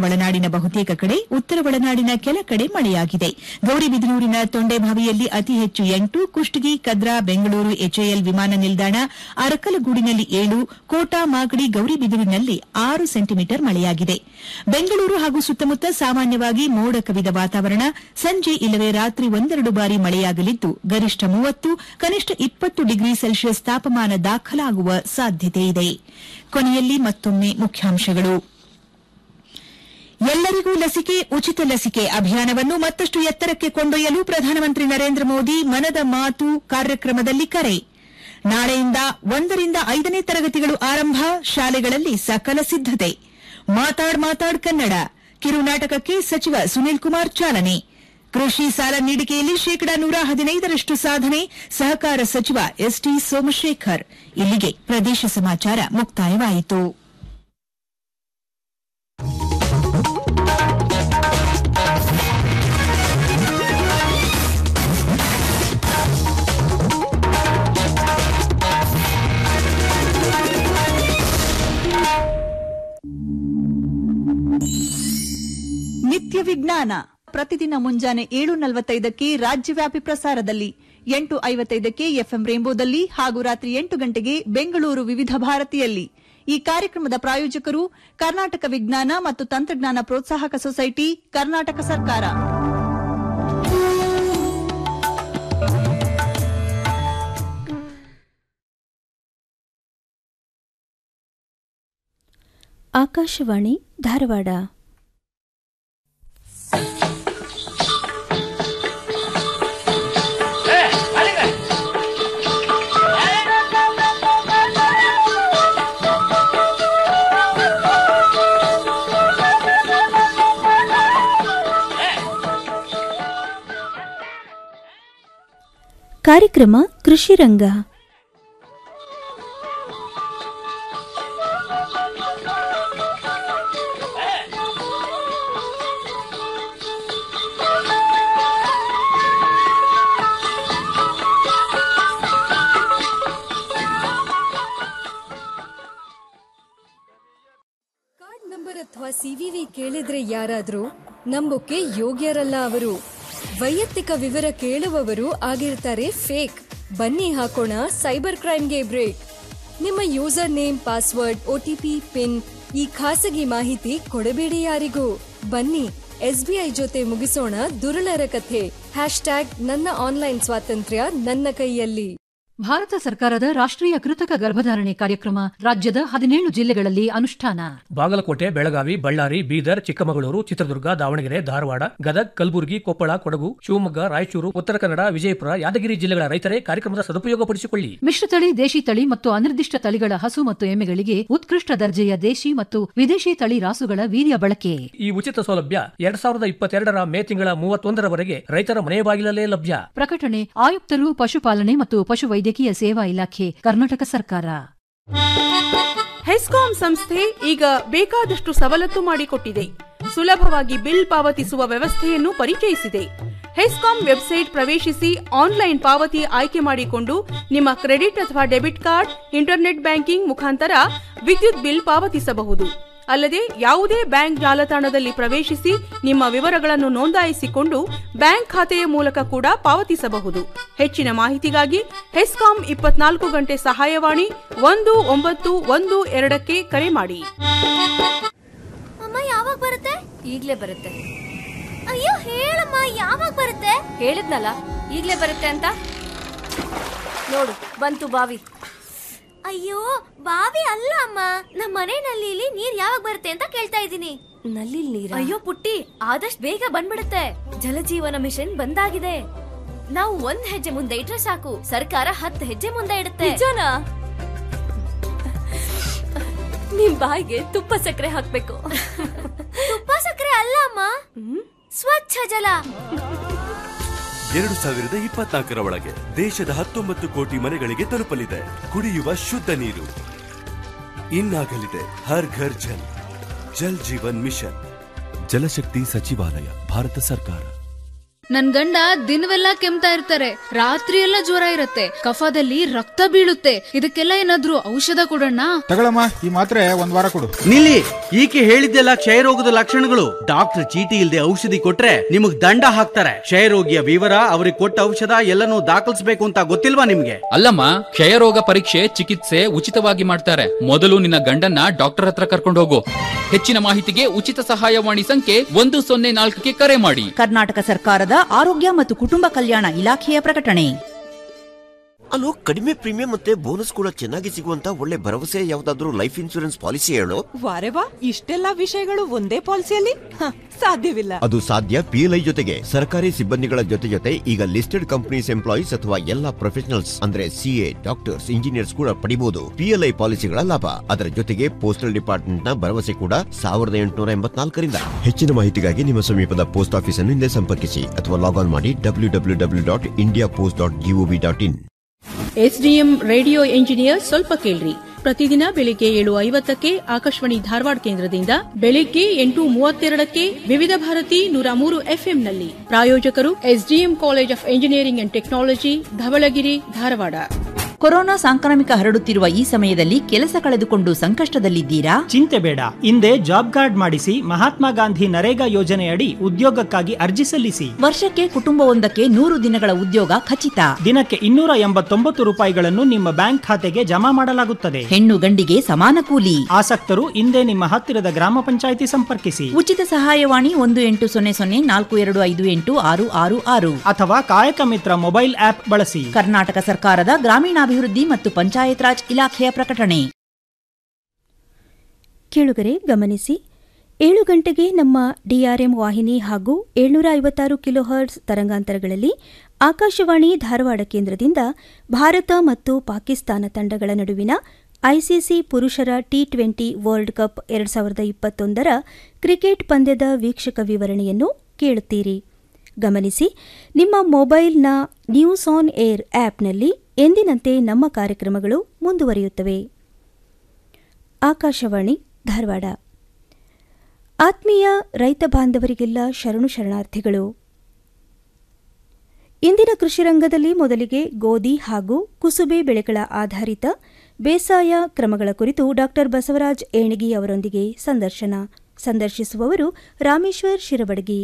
ಒಳನಾಡಿನ ಬಹುತೇಕ ಕಡೆ ಉತ್ತರ ಒಳನಾಡಿನ ಕೆಲ ಕಡೆ ಮಳೆಯಾಗಿದೆ ಗೌರಿಬಿದನೂರಿನ ತೊಂಡೆಬಾವಿಯಲ್ಲಿ ಅತಿ ಹೆಚ್ಚು ಎಂಟು ಕುಷ್ಟಗಿ ಕದ್ರಾ ಬೆಂಗಳೂರು ಎಚ್ಎಎಲ್ ವಿಮಾನ ನಿಲ್ದಾಣ ಅರಕಲಗೂಡಿನಲ್ಲಿ ಏಳು ಕೋಟಾ ಮಾಗಡಿ ಗೌರಿಬಿದನೂರಿನಲ್ಲಿ ಆರು ಸೆಂಟಿಮೀಟರ್ ಮಳೆಯಾಗಿದೆ ಬೆಂಗಳೂರು ಹಾಗೂ ಸುತ್ತಮುತ್ತ ಸಾಮಾನ್ಯವಾಗಿ ಮೋಡ ಕವಿದ ವಾತಾವರಣ ಸಂಜೆ ಇಲ್ಲವೇ ರಾತ್ರಿ ಒಂದೆರಡು ಬಾರಿ ಮಳೆಯಾಗಲಿದ್ದು ಗರಿಷ್ಠ ಮೂವತ್ತು ಕನಿಷ್ಠ ಇಪ್ಪತ್ತು ಡಿಗ್ರಿ ಸೆಲ್ಸಿಯಸ್ ತಾಪಮಾನ ದಾಖಲಾಗುವ ಸಾಧ್ಯತೆ ಇದೆ ಕೊನೆಯಲ್ಲಿ ಮತ್ತೊಮ್ಮೆ ಮುಖ್ಯಾಂಶಗಳು ಎಲ್ಲರಿಗೂ ಲಸಿಕೆ ಉಚಿತ ಲಸಿಕೆ ಅಭಿಯಾನವನ್ನು ಮತ್ತಷ್ಟು ಎತ್ತರಕ್ಕೆ ಕೊಂಡೊಯ್ಯಲು ಪ್ರಧಾನಮಂತ್ರಿ ನರೇಂದ್ರ ಮೋದಿ ಮನದ ಮಾತು ಕಾರ್ಯಕ್ರಮದಲ್ಲಿ ಕರೆ ನಾಳೆಯಿಂದ ಒಂದರಿಂದ ಐದನೇ ತರಗತಿಗಳು ಆರಂಭ ಶಾಲೆಗಳಲ್ಲಿ ಸಕಲ ಸಿದ್ದತೆ ಮಾತಾಡ್ ಮಾತಾಡ್ ಕನ್ನಡ ಕಿರುನಾಟಕಕ್ಕೆ ಸಚಿವ ಸುನೀಲ್ ಕುಮಾರ್ ಚಾಲನೆ ಕೃಷಿ ಸಾಲ ನೀಡಿಕೆಯಲ್ಲಿ ಶೇಕಡಾ ನೂರ ಹದಿನೈದರಷ್ಟು ಸಾಧನೆ ಸಹಕಾರ ಸಚಿವ ಎಸ್ಟಿ ಸೋಮಶೇಖರ್ ಇಲ್ಲಿಗೆ ಪ್ರದೇಶ ಸಮಾಚಾರ ಮುಕ್ತಾಯವಾಯಿತು ನಿತ್ಯ ವಿಜ್ಞಾನ ಪ್ರತಿದಿನ ಮುಂಜಾನೆ ಏಳು ನಲವತ್ತೈದಕ್ಕೆ ರಾಜ್ಯವ್ಯಾಪಿ ಪ್ರಸಾರದಲ್ಲಿ ಎಂಟು ಐವತ್ತೈದಕ್ಕೆ ಎಫ್ಎಂ ರೇಂಬೋದಲ್ಲಿ ಹಾಗೂ ರಾತ್ರಿ ಎಂಟು ಗಂಟೆಗೆ ಬೆಂಗಳೂರು ವಿವಿಧ ಭಾರತಿಯಲ್ಲಿ ಈ ಕಾರ್ಯಕ್ರಮದ ಪ್ರಾಯೋಜಕರು ಕರ್ನಾಟಕ ವಿಜ್ಞಾನ ಮತ್ತು ತಂತ್ರಜ್ಞಾನ ಪ್ರೋತ್ಸಾಹಕ ಸೊಸೈಟಿ ಕರ್ನಾಟಕ ಸರ್ಕಾರ ಆಕಾಶವಾಣಿ ಧಾರವಾಡ ಕಾರ್ಯಕ್ರಮ ಕೃಷಿ ರಂಗ ಕಾರ್ಡ್ ನಂಬರ್ ಅಥವಾ ಸಿವಿವಿ ಕೇಳಿದ್ರೆ ಯಾರಾದ್ರೂ ನಂಬೋಕೆ ಯೋಗ್ಯರಲ್ಲ ಅವರು ವೈಯಕ್ತಿಕ ವಿವರ ಕೇಳುವವರು ಆಗಿರ್ತಾರೆ ಫೇಕ್ ಬನ್ನಿ ಹಾಕೋಣ ಸೈಬರ್ ಕ್ರೈಮ್ಗೆ ಬ್ರೇಕ್ ನಿಮ್ಮ user name password OTP pin ಈ ಖಾಸಗಿ ಮಾಹಿತಿ ಕೊಡಬೇಡಿ ಯಾರಿಗೂ ಬನ್ನಿ ಎಸ್ಬಿಐ ಜೊತೆ ಮುಗಿಸೋಣ ದುರುಳರ ಕಥೆ ಹ್ಯಾಶ್ ಟ್ಯಾಗ್ ನನ್ನ ಆನ್ಲೈನ್ ಸ್ವಾತಂತ್ರ್ಯ ನನ್ನ ಕೈಯಲ್ಲಿ ಭಾರತ ಸರ್ಕಾರದ ರಾಷ್ಟ್ರೀಯ ಕೃತಕ ಗರ್ಭಧಾರಣೆ ಕಾರ್ಯಕ್ರಮ ರಾಜ್ಯದ ಹದಿನೇಳು ಜಿಲ್ಲೆಗಳಲ್ಲಿ ಅನುಷ್ಠಾನ ಬಾಗಲಕೋಟೆ ಬೆಳಗಾವಿ ಬಳ್ಳಾರಿ ಬೀದರ್ ಚಿಕ್ಕಮಗಳೂರು ಚಿತ್ರದುರ್ಗ ದಾವಣಗೆರೆ ಧಾರವಾಡ ಗದಗ್ ಕಲಬುರಗಿ ಕೊಪ್ಪಳ ಕೊಡಗು ಶಿವಮೊಗ್ಗ ರಾಯಚೂರು ಉತ್ತರ ಕನ್ನಡ ವಿಜಯಪುರ ಯಾದಗಿರಿ ಜಿಲ್ಲೆಗಳ ರೈತರೇ ಕಾರ್ಯಕ್ರಮದ ಸದುಪಯೋಗಪಡಿಸಿಕೊಳ್ಳಿ ಮಿಶ್ರತಳಿ ದೇಶಿ ತಳಿ ಮತ್ತು ಅನಿರ್ದಿಷ್ಟ ತಳಿಗಳ ಹಸು ಮತ್ತು ಎಮ್ಮೆಗಳಿಗೆ ಉತ್ಕೃಷ್ಟ ದರ್ಜೆಯ ದೇಶಿ ಮತ್ತು ವಿದೇಶಿ ತಳಿ ರಾಸುಗಳ ವೀರ್ಯ ಬಳಕೆ ಈ ಉಚಿತ ಸೌಲಭ್ಯ ಎರಡ್ ಸಾವಿರದ ಇಪ್ಪತ್ತೆರಡರ ಮೇ ತಿಂಗಳ ಮೂವತ್ತೊಂದರವರೆಗೆ ರೈತರ ಮನೆ ಬಾಗಿಲಲ್ಲೇ ಲಭ್ಯ ಪ್ರಕಟಣೆ ಆಯುಕ್ತರು ಪಶುಪಾಲನೆ ಮತ್ತು ಪಶುವೈದ್ಯಕೀಯ ಸೇವಾ ಇಲಾಖೆ ಕರ್ನಾಟಕ ಸರ್ಕಾರ ಹೆಸ್ಕಾಂ ಸಂಸ್ಥೆ ಈಗ ಬೇಕಾದಷ್ಟು ಸವಲತ್ತು ಮಾಡಿಕೊಟ್ಟಿದೆ ಸುಲಭವಾಗಿ ಬಿಲ್ ಪಾವತಿಸುವ ವ್ಯವಸ್ಥೆಯನ್ನು ಪರಿಚಯಿಸಿದೆ ಹೆಸ್ಕಾಂ ವೆಬ್ಸೈಟ್ ಪ್ರವೇಶಿಸಿ ಆನ್ಲೈನ್ ಪಾವತಿ ಆಯ್ಕೆ ಮಾಡಿಕೊಂಡು ನಿಮ್ಮ ಕ್ರೆಡಿಟ್ ಅಥವಾ ಡೆಬಿಟ್ ಕಾರ್ಡ್ ಇಂಟರ್ನೆಟ್ ಬ್ಯಾಂಕಿಂಗ್ ಮುಖಾಂತರ ವಿದ್ಯುತ್ ಬಿಲ್ ಪಾವತಿಸಬಹುದು ಅಲ್ಲದೆ ಯಾವುದೇ ಬ್ಯಾಂಕ್ ಜಾಲತಾಣದಲ್ಲಿ ಪ್ರವೇಶಿಸಿ ನಿಮ್ಮ ವಿವರಗಳನ್ನು ನೋಂದಾಯಿಸಿಕೊಂಡು ಬ್ಯಾಂಕ್ ಖಾತೆಯ ಮೂಲಕ ಕೂಡ ಪಾವತಿಸಬಹುದು ಹೆಚ್ಚಿನ ಮಾಹಿತಿಗಾಗಿ ಹೆಸ್ಕಾಂ ಇಪ್ಪತ್ನಾಲ್ಕು ಗಂಟೆ ಸಹಾಯವಾಣಿ ಒಂದು ಒಂಬತ್ತು ಒಂದು ಎರಡಕ್ಕೆ ಕರೆ ಮಾಡಿ ಅಮ್ಮ ಯಾವಾಗ ಬರುತ್ತೆ ಈಗ್ಲೇ ಬರುತ್ತೆ ಅಯ್ಯೋ ಹೇಳಮ್ಮ ಯಾವಾಗ ಬರುತ್ತೆ ಹೇಳಿದ್ನಲ್ಲ ಈಗ್ಲೇ ಬರುತ್ತೆ ಅಂತ ನೋಡು ಬಂತು ಬಾವಿ ಅಯ್ಯೋ ಬಾವಿ ಅಲ್ಲ ಅಮ್ಮ ನಮ್ಮ ಮನೆ ನಲ್ಲಿಲಿ ನೀರ್ ಯಾವಾಗ ಬರುತ್ತೆ ಅಂತ ಕೇಳ್ತಾ ಇದ್ದೀನಿ ನಲ್ಲಿ ನೀರ ಅಯ್ಯೋ ಪುಟ್ಟಿ ಆದಷ್ಟು ಬೇಗ ಬಂದ್ಬಿಡುತ್ತೆ ಜಲಜೀವನ ಮಿಷನ್ ಬಂದಾಗಿದೆ ನಾವು ಒಂದ್ ಹೆಜ್ಜೆ ಮುಂದೆ ಇಟ್ರೆ ಸಾಕು ಸರ್ಕಾರ ಹತ್ತು ಹೆಜ್ಜೆ ಮುಂದೆ ಇಡುತ್ತೆ ನಿಜನಾ ನಿಮ್ ಬಾಯಿಗೆ ತುಪ್ಪ ಸಕ್ಕರೆ ಹಾಕ್ಬೇಕು ತುಪ್ಪ ಸಕ್ಕರೆ ಅಲ್ಲ ಅಮ್ಮ ಸ್ವಚ್ಛ ಜಲ ಎರಡು ಸಾವಿರದ ಇಪ್ಪತ್ನಾಲ್ಕರ ಒಳಗೆ ದೇಶದ ಹತ್ತೊಂಬತ್ತು ಕೋಟಿ ಮನೆಗಳಿಗೆ ತಲುಪಲಿದೆ ಕುಡಿಯುವ ಶುದ್ಧ ನೀರು ಇನ್ನಾಗಲಿದೆ ಹರ್ ಘರ್ ಜಲ್ ಜಲ್ ಜೀವನ್ ಮಿಷನ್ ಜಲಶಕ್ತಿ ಸಚಿವಾಲಯ ಭಾರತ ಸರ್ಕಾರ ನನ್ ಗಂಡ ದಿನವೆಲ್ಲ ಕೆಮ್ತಾ ಇರ್ತಾರೆ ರಾತ್ರಿ ಎಲ್ಲ ಜ್ವರ ಇರತ್ತೆ ಕಫದಲ್ಲಿ ರಕ್ತ ಬೀಳುತ್ತೆ ಇದಕ್ಕೆಲ್ಲ ಏನಾದ್ರೂ ಔಷಧ ಕೊಡೋಣ ತಗೊಳಮ್ಮ ಈ ಮಾತ್ರೆ ಒಂದ್ ವಾರ ಕೊಡು ನಿಲ್ಲಿ ಈಕೆ ಹೇಳಿದ್ದೆಲ್ಲ ಕ್ಷಯರೋಗದ ಲಕ್ಷಣಗಳು ಡಾಕ್ಟರ್ ಚೀಟಿ ಇಲ್ಲದೆ ಔಷಧಿ ಕೊಟ್ರೆ ನಿಮಗ್ ದಂಡ ಹಾಕ್ತಾರೆ ಕ್ಷಯರೋಗಿಯ ವಿವರ ಅವ್ರಿಗೆ ಕೊಟ್ಟ ಔಷಧ ಎಲ್ಲನೂ ದಾಖಲಿಸಬೇಕು ಅಂತ ಗೊತ್ತಿಲ್ವಾ ನಿಮ್ಗೆ ಅಲ್ಲಮ್ಮ ಕ್ಷಯರೋಗ ಪರೀಕ್ಷೆ ಚಿಕಿತ್ಸೆ ಉಚಿತವಾಗಿ ಮಾಡ್ತಾರೆ ಮೊದಲು ನಿನ್ನ ಗಂಡನ್ನ ಡಾಕ್ಟರ್ ಹತ್ರ ಕರ್ಕೊಂಡು ಹೋಗು ಹೆಚ್ಚಿನ ಮಾಹಿತಿಗೆ ಉಚಿತ ಸಹಾಯವಾಣಿ ಸಂಖ್ಯೆ ಒಂದು ಸೊನ್ನೆ ನಾಲ್ಕಕ್ಕೆ ಕರೆ ಮಾಡಿ ಕರ್ನಾಟಕ ಸರ್ಕಾರದ ಆರೋಗ್ಯ ಮತ್ತು ಕುಟುಂಬ ಕಲ್ಯಾಣ ಇಲಾಖೆಯ ಪ್ರಕಟಣೆ ಅಲ್ಲೋ ಕಡಿಮೆ ಪ್ರೀಮಿಯಂ ಮತ್ತೆ ಬೋನಸ್ ಕೂಡ ಚೆನ್ನಾಗಿ ಸಿಗುವಂತ ಒಳ್ಳೆ ಭರವಸೆ ಯಾವ್ದಾದ್ರು ಲೈಫ್ ಇನ್ಸೂರೆನ್ಸ್ ಪಾಲಿಸಿ ಹೇಳು ವಾರೆ ವಾ ಇಷ್ಟೆಲ್ಲ ವಿಷಯಗಳು ಒಂದೇ ಪಾಲಿಸಿಯಲ್ಲಿ ಹ, ಸಾಧ್ಯವಿಲ್ಲ ಅದು ಸಾಧ್ಯ ಪಿಎಲ್ಐ ಜೊತೆಗೆ ಸರ್ಕಾರಿ ಸಿಬ್ಬಂದಿಗಳ ಜೊತೆ ಜೊತೆ ಈಗ ಲಿಸ್ಟೆಡ್ ಕಂಪನೀಸ್ ಎಂಪ್ಲಾಯೀಸ್ ಅಥವಾ ಎಲ್ಲಾ ಪ್ರೊಫೆಷನಲ್ಸ್ ಅಂದ್ರೆ ಸಿಎ ಡಾಕ್ಟರ್ಸ್ ಇಂಜಿನಿಯರ್ಸ್ ಕೂಡ ಪಡಿಬಹುದು ಪಿಎಲ್ಐ ಪಾಲಿಸಿಗಳ ಲಾಭ ಅದರ ಜೊತೆಗೆ ಪೋಸ್ಟಲ್ ಡಿಪಾರ್ಟ್ಮೆಂಟ್ ನ ಭರವಸೆ ಕೂಡ ಸಾವಿರದ ಎಂಟುನೂರ ಎಂಬತ್ನಾಲ್ಕರಿಂದ ಹೆಚ್ಚಿನ ಮಾಹಿತಿಗಾಗಿ ನಿಮ್ಮ ಸಮೀಪದ ಪೋಸ್ಟ್ ಆಫೀಸ್ ಅನ್ನು ಹಿಂದೆ ಸಂಪರ್ಕಿಸಿ ಅಥವಾ ಲಾಗ್ ಆನ್ ಮಾಡಿ W W W dot India post dot GOV dot in SDM radio engineer ಸ್ವಲ್ಪ ಕೇಳ್ರಿ ಪ್ರತಿದಿನ ಬೆಳಿಗ್ಗೆ ಏಳು ಐವತ್ತಕ್ಕೆ ಆಕಾಶವಾಣಿ ಧಾರವಾಡ ಕೇಂದ್ರದಿಂದ ಬೆಳಿಗ್ಗೆ ಎಂಟು ಮೂವತ್ತೆರಡಕ್ಕೆ ವಿವಿಧ ಭಾರತಿ ನೂರ ಮೂರು ಎಫ್ಎಂನಲ್ಲಿ ಪ್ರಾಯೋಜಕರು SDM college of engineering and technology Dhavalagiri Dharwad corona ಸಾಂಕ್ರಾಮಿಕ ಹರಡುತ್ತಿರುವ ಈ ಸಮಯದಲ್ಲಿ ಕೆಲಸ ಕಳೆದುಕೊಂಡು ಸಂಕಷ್ಟದಲ್ಲಿದ್ದೀರಾ ಚಿಂತೆ ಬೇಡ ಹಿಂದೆ ಜಾಬ್ ಕಾರ್ಡ್ ಮಾಡಿಸಿ ಮಹಾತ್ಮ ಗಾಂಧಿ ನರೇಗಾ ಯೋಜನೆಯಡಿ ಉದ್ಯೋಗಕ್ಕಾಗಿ ಅರ್ಜಿ ಸಲ್ಲಿಸಿ ವರ್ಷಕ್ಕೆ ಕುಟುಂಬವೊಂದಕ್ಕೆ ನೂರು ದಿನಗಳ ಉದ್ಯೋಗ ಖಚಿತ ದಿನಕ್ಕೆ ಇನ್ನೂರ ಎಂಬತ್ತೊಂಬತ್ತು ರೂಪಾಯಿಗಳನ್ನು ನಿಮ್ಮ ಬ್ಯಾಂಕ್ ಖಾತೆಗೆ ಜಮಾ ಮಾಡಲಾಗುತ್ತದೆ ಹೆಣ್ಣು ಗಂಡಿಗೆ ಸಮಾನ ಕೂಲಿ ಆಸಕ್ತರು ಹಿಂದೆ ನಿಮ್ಮ ಹತ್ತಿರದ ಗ್ರಾಮ ಪಂಚಾಯಿತಿ ಸಂಪರ್ಕಿಸಿ ಉಚಿತ ಸಹಾಯವಾಣಿ ಒಂದು ಎಂಟು ಸೊನ್ನೆ ಸೊನ್ನೆ ನಾಲ್ಕು ಎರಡು ಐದು ಎಂಟು ಆರು ಆರು ಆರು ಅಥವಾ ಕಾಯಕ ಮಿತ್ರ ಮೊಬೈಲ್ ಆಪ್ ಬಳಸಿ ಕರ್ನಾಟಕ ಸರ್ಕಾರದ ಗ್ರಾಮೀಣಾಭಿವೃದ್ಧಿ ಮತ್ತು ಪಂಚಾಯತ್ ರಾಜ್ ಇಲಾಖೆಯ ಪ್ರಕಟಣೆ ಕೇಳುಗರೆ ಗಮನಿಸಿ ಏಳು ಗಂಟೆಗೆ ನಮ್ಮ ಡಿಆರ್ಎಂ ವಾಹಿನಿ ಹಾಗೂ ಏಳ್ನೂರ ಐವತ್ತಾರು ಕಿಲೋಹರ್ಟ್ಸ್ ತರಂಗಾಂತರಗಳಲ್ಲಿ ಆಕಾಶವಾಣಿ ಧಾರವಾಡ ಕೇಂದ್ರದಿಂದ ಭಾರತ ಮತ್ತು ಪಾಕಿಸ್ತಾನ ತಂಡಗಳ ನಡುವಿನ ಐಸಿಸಿ ಪುರುಷರ ಟಿ ಟ್ವೆಂಟಿ ವರ್ಲ್ಡ್ ಕಪ್ ಎರಡು ಸಾವಿರದ ಇಪ್ಪತ್ತೊಂದರ ಕ್ರಿಕೆಟ್ ಪಂದ್ಯದ ವೀಕ್ಷಕ ವಿವರಣೆಯನ್ನು ಕೇಳುತ್ತೀರಿ ಗಮನಿಸಿ ನಿಮ್ಮ ಮೊಬೈಲ್ನ ನ್ಯೂಸ್ ಆನ್ ಏರ್ ಆಪ್ನಲ್ಲಿ ಎಂದಿನಂತೆ ನಮ್ಮ ಕಾರ್ಯಕ್ರಮಗಳು ಮುಂದುವರಿಯುತ್ತವೆ ಆಕಾಶವಾಣಿ ಧಾರವಾಡ ಆತ್ಮೀಯ ರೈತ ಬಾಂಧವರಿಗೆಲ್ಲ ಶರಣು ಶರಣಾರ್ಥಿಗಳು ಇಂದಿನ ಕೃಷಿ ರಂಗದಲ್ಲಿ ಮೊದಲಿಗೆ ಗೋಧಿ ಹಾಗೂ ಕುಸುಬೆ ಬೆಳೆಗಳ ಆಧಾರಿತ ಬೇಸಾಯ ಕ್ರಮಗಳ ಕುರಿತು ಡಾ ಬಸವರಾಜ್ ಏಣಗಿ ಅವರೊಂದಿಗೆ ಸಂದರ್ಶನ ಸಂದರ್ಶಿಸುವವರು ರಾಮೇಶ್ವರ್ ಶಿರಬಡಗಿ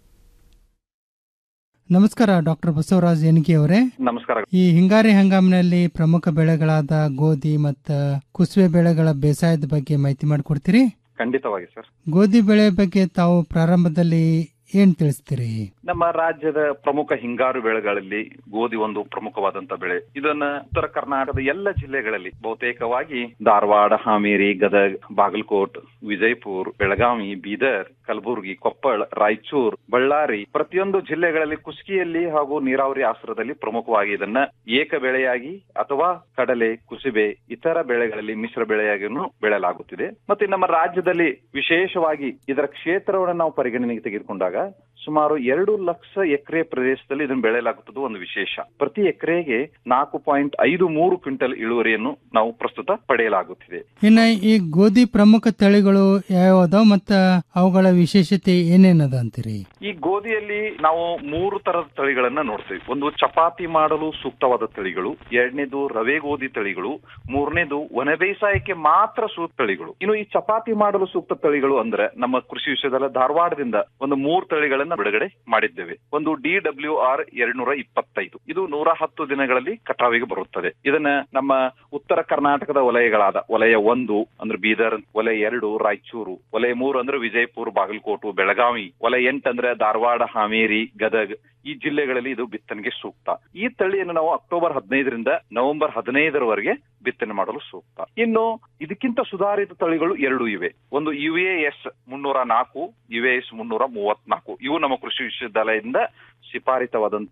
ನಮಸ್ಕಾರ ಡಾಕ್ಟರ್ ಬಸವರಾಜ್ ಎನ್ಗಿ ಅವರೇ ನಮಸ್ಕಾರ ಈ ಹಿಂಗಾರಿ ಹಂಗಾಮಿನಲ್ಲಿ ಪ್ರಮುಖ ಬೆಳೆಗಳಾದ ಗೋಧಿ ಮತ್ತು ಕುಸುಬೆ ಬೆಳೆಗಳ ಬೇಸಾಯದ ಬಗ್ಗೆ ಮಾಹಿತಿ ಮಾಡಿಕೊಡ್ತೀರಿ ಖಂಡಿತವಾಗಿ ಸರ್ ಗೋಧಿ ಬೆಳೆ ಬಗ್ಗೆ ತಾವು ಪ್ರಾರಂಭದಲ್ಲಿ ಏನ್ ತಿಳಿಸ್ತೀರಿ ನಮ್ಮ ರಾಜ್ಯದ ಪ್ರಮುಖ ಹಿಂಗಾರು ಬೆಳೆಗಳಲ್ಲಿ ಗೋಧಿ ಒಂದು ಪ್ರಮುಖವಾದಂತ ಬೆಳೆ ಇದನ್ನ ಉತ್ತರ ಕರ್ನಾಟಕದ ಎಲ್ಲ ಜಿಲ್ಲೆಗಳಲ್ಲಿ ಬಹುತೇಕವಾಗಿ ಧಾರವಾಡ ಹಾವೇರಿ ಗದಗ್ ಬಾಗಲಕೋಟ್ ವಿಜಯಪುರ್ ಬೆಳಗಾವಿ ಬೀದರ್ ಕಲಬುರಗಿ ಕೊಪ್ಪಳ ರಾಯಚೂರ್ ಬಳ್ಳಾರಿ ಪ್ರತಿಯೊಂದು ಜಿಲ್ಲೆಗಳಲ್ಲಿ ಕುಸ್ಕಿಯಲ್ಲಿ ಹಾಗೂ ನೀರಾವರಿ ಆಶ್ರಯದಲ್ಲಿ ಪ್ರಮುಖವಾಗಿ ಇದನ್ನ ಏಕ ಬೆಳೆಯಾಗಿ ಅಥವಾ ಕಡಲೆ ಕುಸುಬೆ ಇತರ ಬೆಳೆಗಳಲ್ಲಿ ಮಿಶ್ರ ಬೆಳೆಯಾಗಿಯೂ ಬೆಳೆಯಲಾಗುತ್ತಿದೆ ಮತ್ತೆ ನಮ್ಮ ರಾಜ್ಯದಲ್ಲಿ ವಿಶೇಷವಾಗಿ ಇದರ ಕ್ಷೇತ್ರವನ್ನು ನಾವು ಪರಿಗಣನೆಗೆ ತೆಗೆದುಕೊಂಡಾಗ ಸುಮಾರು ಎರಡು ಲಕ್ಷ ಎಕರೆ ಪ್ರದೇಶದಲ್ಲಿ ಇದನ್ನು ಬೆಳೆಯಲಾಗುತ್ತದೆ ಒಂದು ವಿಶೇಷ ಪ್ರತಿ ಎಕರೆಗೆ ನಾಲ್ಕು ಪಾಯಿಂಟ್ ಐದು ಮೂರು ಕ್ವಿಂಟಲ್ ಇಳುವರಿಯನ್ನು ನಾವು ಪ್ರಸ್ತುತ ಪಡೆಯಲಾಗುತ್ತಿದೆ ಇನ್ನ ಈ ಗೋಧಿ ಪ್ರಮುಖ ತಳಿಗಳು ಯಾವ್ಯಾವ ಮತ್ತ ಅವುಗಳ ವಿಶೇಷತೆ ಏನೇನದ ಅಂತೀರಿ ಈ ಗೋಧಿಯಲ್ಲಿ ನಾವು ಮೂರು ತರದ ತಳಿಗಳನ್ನ ನೋಡ್ತೀವಿ ಒಂದು ಚಪಾತಿ ಮಾಡಲು ಸೂಕ್ತವಾದ ತಳಿಗಳು ಎರಡನೇದು ರವೆ ಗೋಧಿ ತಳಿಗಳು ಮೂರನೇದು ಒಣ ಬೇಸಾಯಕ್ಕೆ ಮಾತ್ರ ಸೂಕ್ತ ತಳಿಗಳು ಇನ್ನು ಈ ಚಪಾತಿ ಮಾಡಲು ಸೂಕ್ತ ತಳಿಗಳು ಅಂದ್ರೆ ನಮ್ಮ ಕೃಷಿ ವಿಷಯದಲ್ಲ ಧಾರವಾಡದಿಂದ ಒಂದು ಮೂರು ತಳಿಗಳನ್ನ ಬಿಡುಗಡೆ ಮಾಡಿದ್ದೇವೆ ಒಂದು ಡಿ ಡಬ್ಲ್ಯೂ ಆರ್ ಎರಡ್ನೂರ ಇಪ್ಪತ್ತೈದು ಇದು ನೂರ ಹತ್ತು ದಿನಗಳಲ್ಲಿ ಕಟಾವಿಗೆ ಬರುತ್ತದೆ ಇದನ್ನ ನಮ್ಮ ಉತ್ತರ ಕರ್ನಾಟಕದ ವಲಯಗಳಾದ ವಲಯ ಒಂದು ಅಂದ್ರೆ ಬೀದರ್ ವಲಯ ಎರಡು ರಾಯಚೂರು ವಲಯ ಮೂರು ಅಂದ್ರೆ ವಿಜಯಪುರ ಬಾಗಲಕೋಟು ಬೆಳಗಾವಿ ವಲಯ ಎಂಟು ಅಂದ್ರೆ ಧಾರವಾಡ ಹಾವೇರಿ ಗದಗ್ ಈ ಜಿಲ್ಲೆಗಳಲ್ಲಿ ಇದು ಬಿತ್ತನೆಗೆ ಸೂಕ್ತ ಈ ತಳಿಯನ್ನು ನಾವು ಅಕ್ಟೋಬರ್ ಹದಿನೈದರಿಂದ ನವೆಂಬರ್ ಹದಿನೈದರವರೆಗೆ ಬಿತ್ತನೆ ಮಾಡಲು ಸೂಕ್ತ ಇನ್ನು ಇದಕ್ಕಿಂತ ಸುಧಾರಿತ ತಳಿಗಳು ಎರಡು ಇವೆ ಒಂದು ಯು ಎಸ್ ಮುನ್ನೂರ ನಾಲ್ಕು ಯು ಎಸ್ ಮುನ್ನೂರ ಮೂವತ್ನಾಲ್ಕು ಇವು ನಮ್ಮ ಕೃಷಿ ವಿಶ್ವವಿದ್ಯಾಲಯದಿಂದ ಶಿಫಾರಿತವಾದಂತ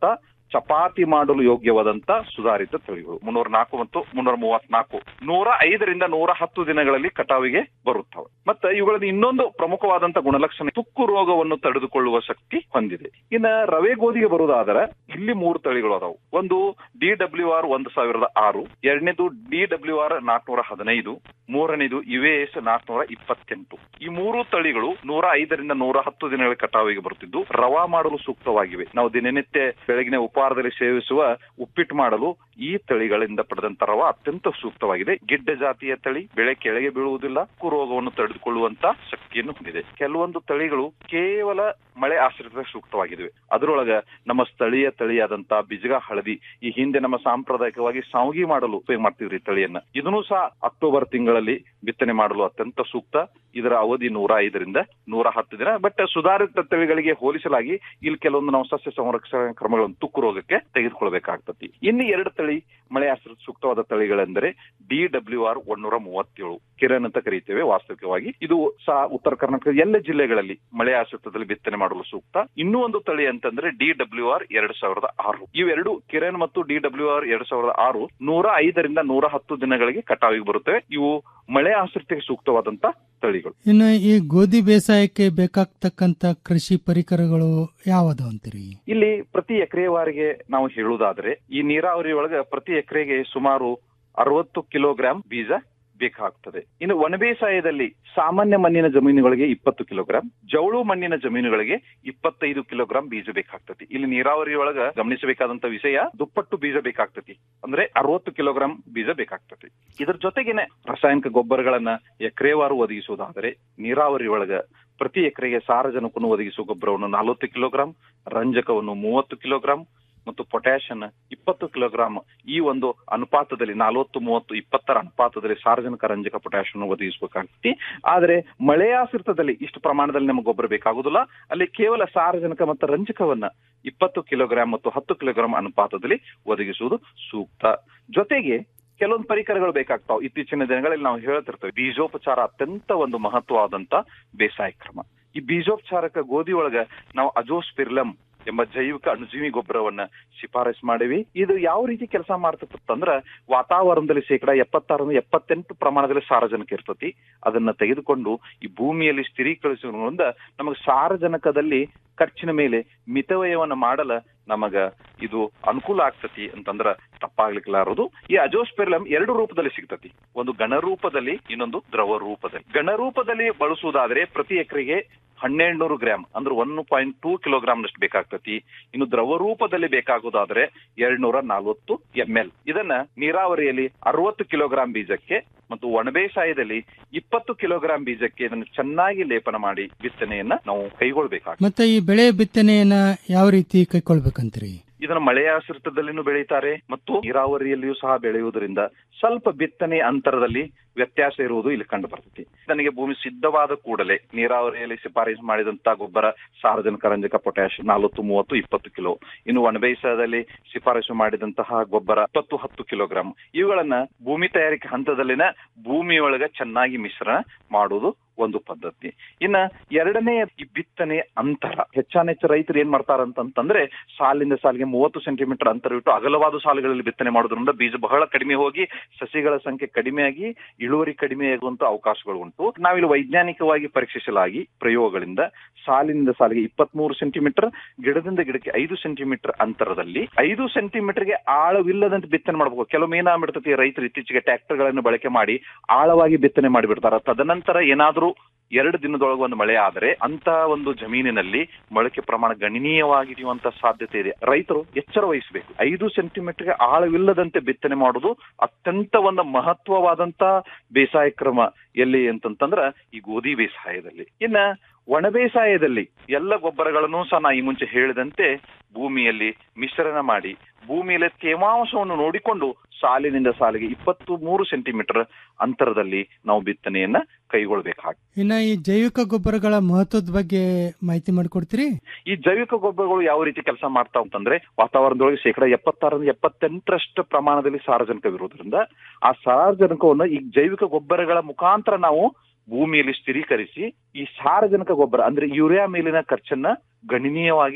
ಚಪಾತಿ ಮಾಡಲು ಯೋಗ್ಯವಾದಂತ ಸುಧಾರಿತ ತಳಿಗಳು ಮುನ್ನೂರ ನಾಲ್ಕು ಮತ್ತು ಮುನ್ನೂರ ಮೂವತ್ನಾಲ್ಕು ನೂರ ಐದರಿಂದ ನೂರ ಹತ್ತು ದಿನಗಳಲ್ಲಿ ಕಟಾವಿಗೆ ಬರುತ್ತವೆ ಮತ್ತೆ ಇವುಗಳಲ್ಲಿ ಇನ್ನೊಂದು ಪ್ರಮುಖವಾದಂತ ಗುಣಲಕ್ಷಣ ತುಕ್ಕು ರೋಗವನ್ನು ತಡೆದುಕೊಳ್ಳುವ ಶಕ್ತಿ ಹೊಂದಿದೆ ಇನ್ನ ರವೆ ಗೋಧಿಗೆ ಬರುವುದಾದರೆ ಇಲ್ಲಿ ಮೂರು ತಳಿಗಳು ಅದಾವು ಒಂದು ಡಿ ಡಬ್ಲ್ಯೂ ಆರ್ ಒಂದು ಸಾವಿರದ ಆರು ಎರಡನೇದು ಡಿ ಡಬ್ಲ್ಯೂ ಆರ್ ನಾಲ್ಕನೂರ ಹದಿನೈದು ಮೂರನೇದು ಯುಎಎಸ್ ನಾಲ್ಕನೂರ ಇಪ್ಪತ್ತೆಂಟು ಈ ಮೂರು ತಳಿಗಳು ನೂರ ಐದರಿಂದ ನೂರ ಹತ್ತು ದಿನಗಳ ಕಟಾವಿಗೆ ಬರುತ್ತಿದ್ದು ರವಾ ಮಾಡಲು ಸೂಕ್ತವಾಗಿವೆ ನಾವು ದಿನನಿತ್ಯ ಬೆಳಗಿನ ಉಪಹಾರದಲ್ಲಿ ಸೇವಿಸುವ ಉಪ್ಪಿಟ್ಟು ಮಾಡಲು ಈ ತಳಿಗಳಿಂದ ಪಡೆದಂತ ರವ ಅತ್ಯಂತ ಸೂಕ್ತವಾಗಿದೆ ಗಿಡ್ಡ ಜಾತಿಯ ತಳಿ ಬೆಳೆ ಕೆಳಗೆ ಬೀಳುವುದಿಲ್ಲ ಉಕ್ಕು ರೋಗವನ್ನು ತಡೆದುಕೊಳ್ಳುವಂತ ಶಕ್ತಿಯನ್ನು ಹೊಂದಿದೆ ಕೆಲವೊಂದು ತಳಿಗಳು ಕೇವಲ ಮಳೆ ಆಶ್ರಿತ ಸೂಕ್ತವಾಗಿವೆ ಅದರೊಳಗ ನಮ್ಮ ಸ್ಥಳೀಯ ತಳಿಯಾದಂತ ಬಿಜಗ ಹಳದಿ ಈ ಹಿಂದೆ ನಮ್ಮ ಸಾಂಪ್ರದಾಯಿಕವಾಗಿ ಸಾವಗಿ ಮಾಡಲು ಉಪಯೋಗ ಮಾಡ್ತಿದ್ರಿ ಈ ತಳಿಯನ್ನ ಇದನ್ನು ಸಹ ಅಕ್ಟೋಬರ್ ತಿಂಗಳಲ್ಲಿ ಬಿತ್ತನೆ ಮಾಡಲು ಅತ್ಯಂತ ಸೂಕ್ತ ಇದರ ಅವಧಿ ನೂರ ಐದರಿಂದ ನೂರ ಹತ್ತು ದಿನ ಬಟ್ ಸುಧಾರಿತ ತಳಿಗಳಿಗೆ ಹೋಲಿಸಲಾಗಿ ಇಲ್ಲಿ ಕೆಲವೊಂದು ನಾವು ಸಸ್ಯ ಸಂರಕ್ಷಣಾ ಕ್ರಮಗಳನ್ನು ತುಕ್ಕು ರೋಗಕ್ಕೆ ತೆಗೆದುಕೊಳ್ಬೇಕಾಗ್ತತಿ ಇನ್ನು ಎರಡು ತಳಿ ಮಳೆ ಆಶ್ರಿತ ಸೂಕ್ತವಾದ ತಳಿಗಳೆಂದರೆ ಡಿ ಡಬ್ಲ್ಯೂ ಆರ್ ಒನ್ನೂರ ಮೂವತ್ತೇಳು ಕಿರಣ್ ಅಂತ ಕರೀತೇವೆ ವಾಸ್ತವಿಕವಾಗಿ ಇದು ಸಹ ಉತ್ತರ ಕರ್ನಾಟಕದ ಎಲ್ಲ ಜಿಲ್ಲೆಗಳಲ್ಲಿ ಮಳೆ ಆಶ್ರಿತದಲ್ಲಿ ಬಿತ್ತನೆ ಮಾಡಲು ಸೂಕ್ತ ಇನ್ನೂ ಒಂದು ತಳಿ ಅಂತಂದ್ರೆ ಡಿ ಡಬ್ಲ್ಯೂ ಆರ್ ಎರಡ್ ಸಾವಿರದ ಆರು ಇವೆರಡು ಕಿರಣ್ ಮತ್ತು ಡಿ ಡಬ್ಲ್ಯೂ ಆರ್ ಎರಡ್ ಸಾವಿರದ ಆರು ನೂರ ಐದರಿಂದ ನೂರ ಹತ್ತು ದಿನಗಳಿಗೆ ಕಟಾವಿಗೆ ಬರುತ್ತವೆ ಇವು ಮಳೆ ಆಶ್ರಿತಕ್ಕೆ ಸೂಕ್ತವಾದಂತ ತಳಿಗಳು ಇನ್ನು ಈ ಗೋಧಿ ಬೇಸಾಯಕ್ಕೆ ಬೇಕಾಗ್ತಕ್ಕಂತ ಕೃಷಿ ಪರಿಕರಗಳು ಯಾವುದು ಅಂತೀರಿ ಇಲ್ಲಿ ಪ್ರತಿ ಎಕರೆವಾರಿಗೆ ನಾವು ಹೇಳುವುದಾದ್ರೆ ಈ ನೀರಾವರಿ ಒಳಗ ಪ್ರತಿ ಎಕರೆಗೆ ಸುಮಾರು ಅರವತ್ತು ಕಿಲೋಗ್ರಾಂ ಬೀಜ ಬೇಕಾಗ್ತದೆ ಇನ್ನು ಒಣ ಬೇಸಾಯದಲ್ಲಿ ಸಾಮಾನ್ಯ ಮಣ್ಣಿನ ಜಮೀನುಗಳಿಗೆ ಇಪ್ಪತ್ತು ಕಿಲೋಗ್ರಾಂ ಜವಳು ಮಣ್ಣಿನ ಜಮೀನುಗಳಿಗೆ ಇಪ್ಪತ್ತೈದು ಕಿಲೋಗ್ರಾಂ ಬೀಜ ಬೇಕಾಗ್ತತಿ ಇಲ್ಲಿ ನೀರಾವರಿ ಒಳಗ ಗಮನಿಸಬೇಕಾದಂತ ವಿಷಯ ದುಪ್ಪಟ್ಟು ಬೀಜ ಬೇಕಾಗ್ತತಿ ಅಂದ್ರೆ ಅರವತ್ತು ಕಿಲೋಗ್ರಾಂ ಬೀಜ ಬೇಕಾಗ್ತತಿ ಇದ್ರ ಜೊತೆಗೇನೆ ರಾಸಾಯನಿಕ ಗೊಬ್ಬರಗಳನ್ನ ಎಕರೆವಾರು ಒದಗಿಸುವುದಾದರೆ ನೀರಾವರಿ ಒಳಗ ಪ್ರತಿ ಎಕರೆಗೆ ಸಾರಜನಕವನ್ನು ಒದಗಿಸುವ ಗೊಬ್ಬರವನ್ನು ನಲವತ್ತು ಕಿಲೋಗ್ರಾಂ ರಂಜಕವನ್ನು ಮೂವತ್ತು ಕಿಲೋಗ್ರಾಂ ಮತ್ತು ಪೊಟ್ಯಾಷನ್ ಇಪ್ಪತ್ತು ಕಿಲೋಗ್ರಾಂ ಈ ಒಂದು ಅನುಪಾತದಲ್ಲಿ ನಲವತ್ತು ಮೂವತ್ತು ಇಪ್ಪತ್ತರ ಅನುಪಾತದಲ್ಲಿ ಸಾರ್ವಜನಿಕ ರಂಜಕ ಪೊಟ್ಯಾಷನ್ ಒದಗಿಸಬೇಕಾಗ್ತದೆ ಆದರೆ ಮಳೆಯಾಶ್ರಿತದಲ್ಲಿ ಇಷ್ಟು ಪ್ರಮಾಣದಲ್ಲಿ ನಮಗೆ ಗೊಬ್ಬರ ಬೇಕಾಗುದಿಲ್ಲ ಅಲ್ಲಿ ಕೇವಲ ಸಾರಜನಕ ಮತ್ತು ರಂಜಕವನ್ನ ಇಪ್ಪತ್ತು ಕಿಲೋಗ್ರಾಂ ಮತ್ತು ಹತ್ತು ಕಿಲೋಗ್ರಾಂ ಅನುಪಾತದಲ್ಲಿ ಒದಗಿಸುವುದು ಸೂಕ್ತ ಜೊತೆಗೆ ಕೆಲವೊಂದು ಪರಿಕರಗಳು ಬೇಕಾಗ್ತಾವ ಇತ್ತೀಚಿನ ದಿನಗಳಲ್ಲಿ ನಾವು ಹೇಳ್ತಿರ್ತೇವೆ ಬೀಜೋಪಚಾರ ಅತ್ಯಂತ ಒಂದು ಮಹತ್ವವಾದಂತ ಬೇಸಾಯ ಕ್ರಮ ಈ ಬೀಜೋಪಚಾರಕ ಗೋಧಿ ಒಳಗ ನಾವು ಅಜೋಸ್ಪಿರ್ಲಂ ಎಂಬ ಜೈವಿಕ ಅಣುಜೀವಿ ಗೊಬ್ಬರವನ್ನ ಶಿಫಾರಸ್ ಮಾಡಿವಿ ಇದು ಯಾವ ರೀತಿ ಕೆಲಸ ಮಾಡ್ತದಂದ್ರ ವಾತಾವರಣದಲ್ಲಿ ಶೇಕಡ ಎಪ್ಪತ್ತಾರರಿಂದ ಎಪ್ಪತ್ತೆಂಟು ಪ್ರಮಾಣದಲ್ಲಿ ಸಾರಜನಕ ಇರ್ತತಿ ಅದನ್ನ ತೆಗೆದುಕೊಂಡು ಈ ಭೂಮಿಯಲ್ಲಿ ಸ್ಥಿರೀಕರಿಸುವುದರಿಂದ ನಮಗೆ ಸಾರಜನಕದಲ್ಲಿ ಖರ್ಚಿನ ಮೇಲೆ ಮಿತವ್ಯಯವನ್ನ ಮಾಡಲ ನಮಗ ಇದು ಅನುಕೂಲ ಆಗ್ತತಿ ಅಂತಂದ್ರ ತಪ್ಪಾಗ್ಲಿಕ್ಲಾರದು ಈ ಅಜೋಸ್ಪೆರ್ಲಮ್ ಎರಡು ರೂಪದಲ್ಲಿ ಸಿಗ್ತತಿ ಒಂದು ಗಣ ರೂಪದಲ್ಲಿ ಇನ್ನೊಂದು ದ್ರವ ರೂಪದಲ್ಲಿ ಗಣ ರೂಪದಲ್ಲಿ ಬಳಸುವುದಾದ್ರೆ ಪ್ರತಿ ಎಕರೆಗೆ ಹನ್ನೆರಡು ಗ್ರಾಮ್ ಅಂದ್ರೆ ಒನ್ ಪಾಯಿಂಟ್ ಟೂ ಕಿಲೋಗ್ರಾಮ್ ನಷ್ಟು ಬೇಕಾಗ್ತತಿ ಇನ್ನು ದ್ರವ ರೂಪದಲ್ಲಿ ಬೇಕಾಗುವುದಾದ್ರೆ ಎರಡ್ ನೂರ ನಲ್ವತ್ತು ಎಂ ಎಲ್ ಇದನ್ನ ನೀರಾವರಿಯಲ್ಲಿ ಅರವತ್ತು ಕಿಲೋಗ್ರಾಂ ಬೀಜಕ್ಕೆ ಮತ್ತು ಒಣಬೇಸಾಯದಲ್ಲಿ ಇಪ್ಪತ್ತು ಕಿಲೋಗ್ರಾಂ ಬೀಜಕ್ಕೆ ಇದನ್ನು ಚೆನ್ನಾಗಿ ಲೇಪನ ಮಾಡಿ ಬಿತ್ತನೆಯನ್ನ ನಾವು ಕೈಗೊಳ್ಬೇಕಾಗ್ತದೆ ಮತ್ತೆ ಈ ಬೆಳೆ ಬಿತ್ತನೆಯನ್ನ ಯಾವ ರೀತಿ ಕೈಕೊಳ್ಬೇಕಂತೀರಿ ಇದನ್ನು ಮಳೆಯಾಶ್ರಿತದಲ್ಲಿನೂ ಬೆಳೀತಾರೆ ಮತ್ತು ನೀರಾವರಿಯಲ್ಲಿಯೂ ಸಹ ಬೆಳೆಯುವುದರಿಂದ ಸ್ವಲ್ಪ ಬಿತ್ತನೆ ಅಂತರದಲ್ಲಿ ವ್ಯತ್ಯಾಸ ಇರುವುದು ಇಲ್ಲಿ ಕಂಡು ಬರ್ತದೆ ನನಗೆ ಭೂಮಿ ಸಿದ್ಧವಾದ ಕೂಡಲೇ ನೀರಾವರಿಯಲ್ಲಿ ಶಿಫಾರಸು ಮಾಡಿದಂತ ಗೊಬ್ಬರ ಸಾರಜನಕ ರಂಜಕ ಪೊಟ್ಯಾಶ್ ನಲವತ್ತು ಮೂವತ್ತು ಇಪ್ಪತ್ತು ಕಿಲೋ ಇನ್ನು ಒಣಬೇಸಾಯದಲ್ಲಿ ಶಿಫಾರಸು ಮಾಡಿದಂತಹ ಗೊಬ್ಬರ ಇಪ್ಪತ್ತು ಹತ್ತು ಕಿಲೋಗ್ರಾಂ ಇವುಗಳನ್ನ ಭೂಮಿ ತಯಾರಿಕೆ ಹಂತದಲ್ಲಿನ ಭೂಮಿಯೊಳಗ ಚೆನ್ನಾಗಿ ಮಿಶ್ರಣ ಮಾಡುವುದು ಒಂದು ಪದ್ಧತಿ ಇನ್ನ ಎರಡನೇ ಈ ಬಿತ್ತನೆ ಅಂತರ ಹೆಚ್ಚಾನೆಚ್ಚು ರೈತರು ಏನ್ ಮಾಡ್ತಾರಂತಂದ್ರೆ ಸಾಲಿಂದ ಸಾಲಿಗೆ ಮೂವತ್ತು ಸೆಂಟಿಮೀಟರ್ ಅಂತರ ಇಟ್ಟು ಅಗಲವಾದ ಸಾಲುಗಳಲ್ಲಿ ಬಿತ್ತನೆ ಮಾಡೋದ್ರಿಂದ ಬೀಜ ಬಹಳ ಕಡಿಮೆ ಹೋಗಿ ಸಸಿಗಳ ಸಂಖ್ಯೆ ಕಡಿಮೆಯಾಗಿ ಇಳುವರಿ ಕಡಿಮೆಯಾಗುವಂತ ಅವಕಾಶಗಳು ಉಂಟು ನಾವಿಲ್ಲಿ ವೈಜ್ಞಾನಿಕವಾಗಿ ಪರೀಕ್ಷಿಸಲಾಗಿ ಪ್ರಯೋಗಗಳಿಂದ ಸಾಲಿನಿಂದ ಸಾಲಿಗೆ ಇಪ್ಪತ್ಮೂರು ಸೆಂಟಿಮೀಟರ್ ಗಿಡದಿಂದ ಗಿಡಕ್ಕೆ ಐದು ಸೆಂಟಿಮೀಟರ್ ಅಂತರದಲ್ಲಿ ಐದು ಸೆಂಟಿಮೀಟರ್ಗೆ ಆಳವಿಲ್ಲದಂತೆ ಬಿತ್ತನೆ ಮಾಡಬೇಕು ಕೆಲವೊಮ್ಮೆ ಏನಾಗ್ಬಿಡ್ತತಿ ರೈತರು ಇತ್ತೀಚೆಗೆ ಟ್ರ್ಯಾಕ್ಟರ್ ಗಳನ್ನು ಬಳಕೆ ಮಾಡಿ ಆಳವಾಗಿ ಬಿತ್ತನೆ ಮಾಡಿಬಿಡ್ತಾರ ತದನಂತರ ಏನಾದ್ರೂ ಎರಡು ದಿನದೊಳಗೆ ಒಂದು ಮಳೆ ಆದರೆ ಅಂತ ಒಂದು ಜಮೀನಿನಲ್ಲಿ ಮೊಳಕೆ ಪ್ರಮಾಣ ಗಣನೀಯವಾಗಿರುವಂತ ಸಾಧ್ಯತೆ ಇದೆ ರೈತರು ಎಚ್ಚರ ವಹಿಸಬೇಕು ಐದು ಸೆಂಟಿಮೀಟರ್ಗೆ ಆಳವಿಲ್ಲದಂತೆ ಬಿತ್ತನೆ ಮಾಡುವುದು ಅತ್ಯಂತ ಒಂದು ಮಹತ್ವವಾದಂತ ಬೇಸಾಯ ಕ್ರಮ ಎಲ್ಲಿ ಅಂತಂತಂದ್ರ ಈ ಗೋಧಿ ಬೇಸಾಯದಲ್ಲಿ ಇನ್ನ ಒಣ ಬೇಸಾಯದಲ್ಲಿ ಎಲ್ಲ ಗೊಬ್ಬರಗಳನ್ನು ಸಹ ನಾ ಈ ಮುಂಚೆ ಹೇಳಿದಂತೆ ಭೂಮಿಯಲ್ಲಿ ಮಿಶ್ರಣ ಮಾಡಿ ಭೂಮಿಯಲ್ಲಿ ತೇವಾಂಶವನ್ನು ನೋಡಿಕೊಂಡು ಸಾಲಿನಿಂದ ಸಾಲಿಗೆ ಇಪ್ಪತ್ತು ಮೂರು ಸೆಂಟಿಮೀಟರ್ ಅಂತರದಲ್ಲಿ ನಾವು ಬಿತ್ತನೆಯನ್ನ ಕೈಗೊಳ್ಬೇಕಾಗ್ತದೆ ಇನ್ನ ಈ ಜೈವಿಕ ಗೊಬ್ಬರಗಳ ಮಹತ್ವದ ಬಗ್ಗೆ ಮಾಹಿತಿ ಮಾಡಿಕೊಡ್ತೀರಿ ಈ ಜೈವಿಕ ಗೊಬ್ಬರಗಳು ಯಾವ ರೀತಿ ಕೆಲಸ ಮಾಡ್ತಾವ ಅಂತಂದ್ರೆ ವಾತಾವರಣದೊಳಗೆ ಶೇಕಡ ಎಪ್ಪತ್ತಾರರಿಂದ ಎಪ್ಪತ್ತೆಂಟರಷ್ಟು ಪ್ರಮಾಣದಲ್ಲಿ ಸಾರಜನಕವಿರುವುದರಿಂದ ಆ ಸಾರಜನಕವನ್ನು ಈ ಜೈವಿಕ ಗೊಬ್ಬರಗಳ ಮುಖಾಂತರ ನಾವು ಭೂಮಿಯಲ್ಲಿ ಸ್ಥಿರೀಕರಿಸಿ ಈ ಸಾರಜನಕ ಗೊಬ್ಬರ ಅಂದ್ರೆ ಯೂರಿಯಾ ಮೇಲಿನ ಖರ್ಚನ್ನ ಗಣನೀಯವಾಗಿ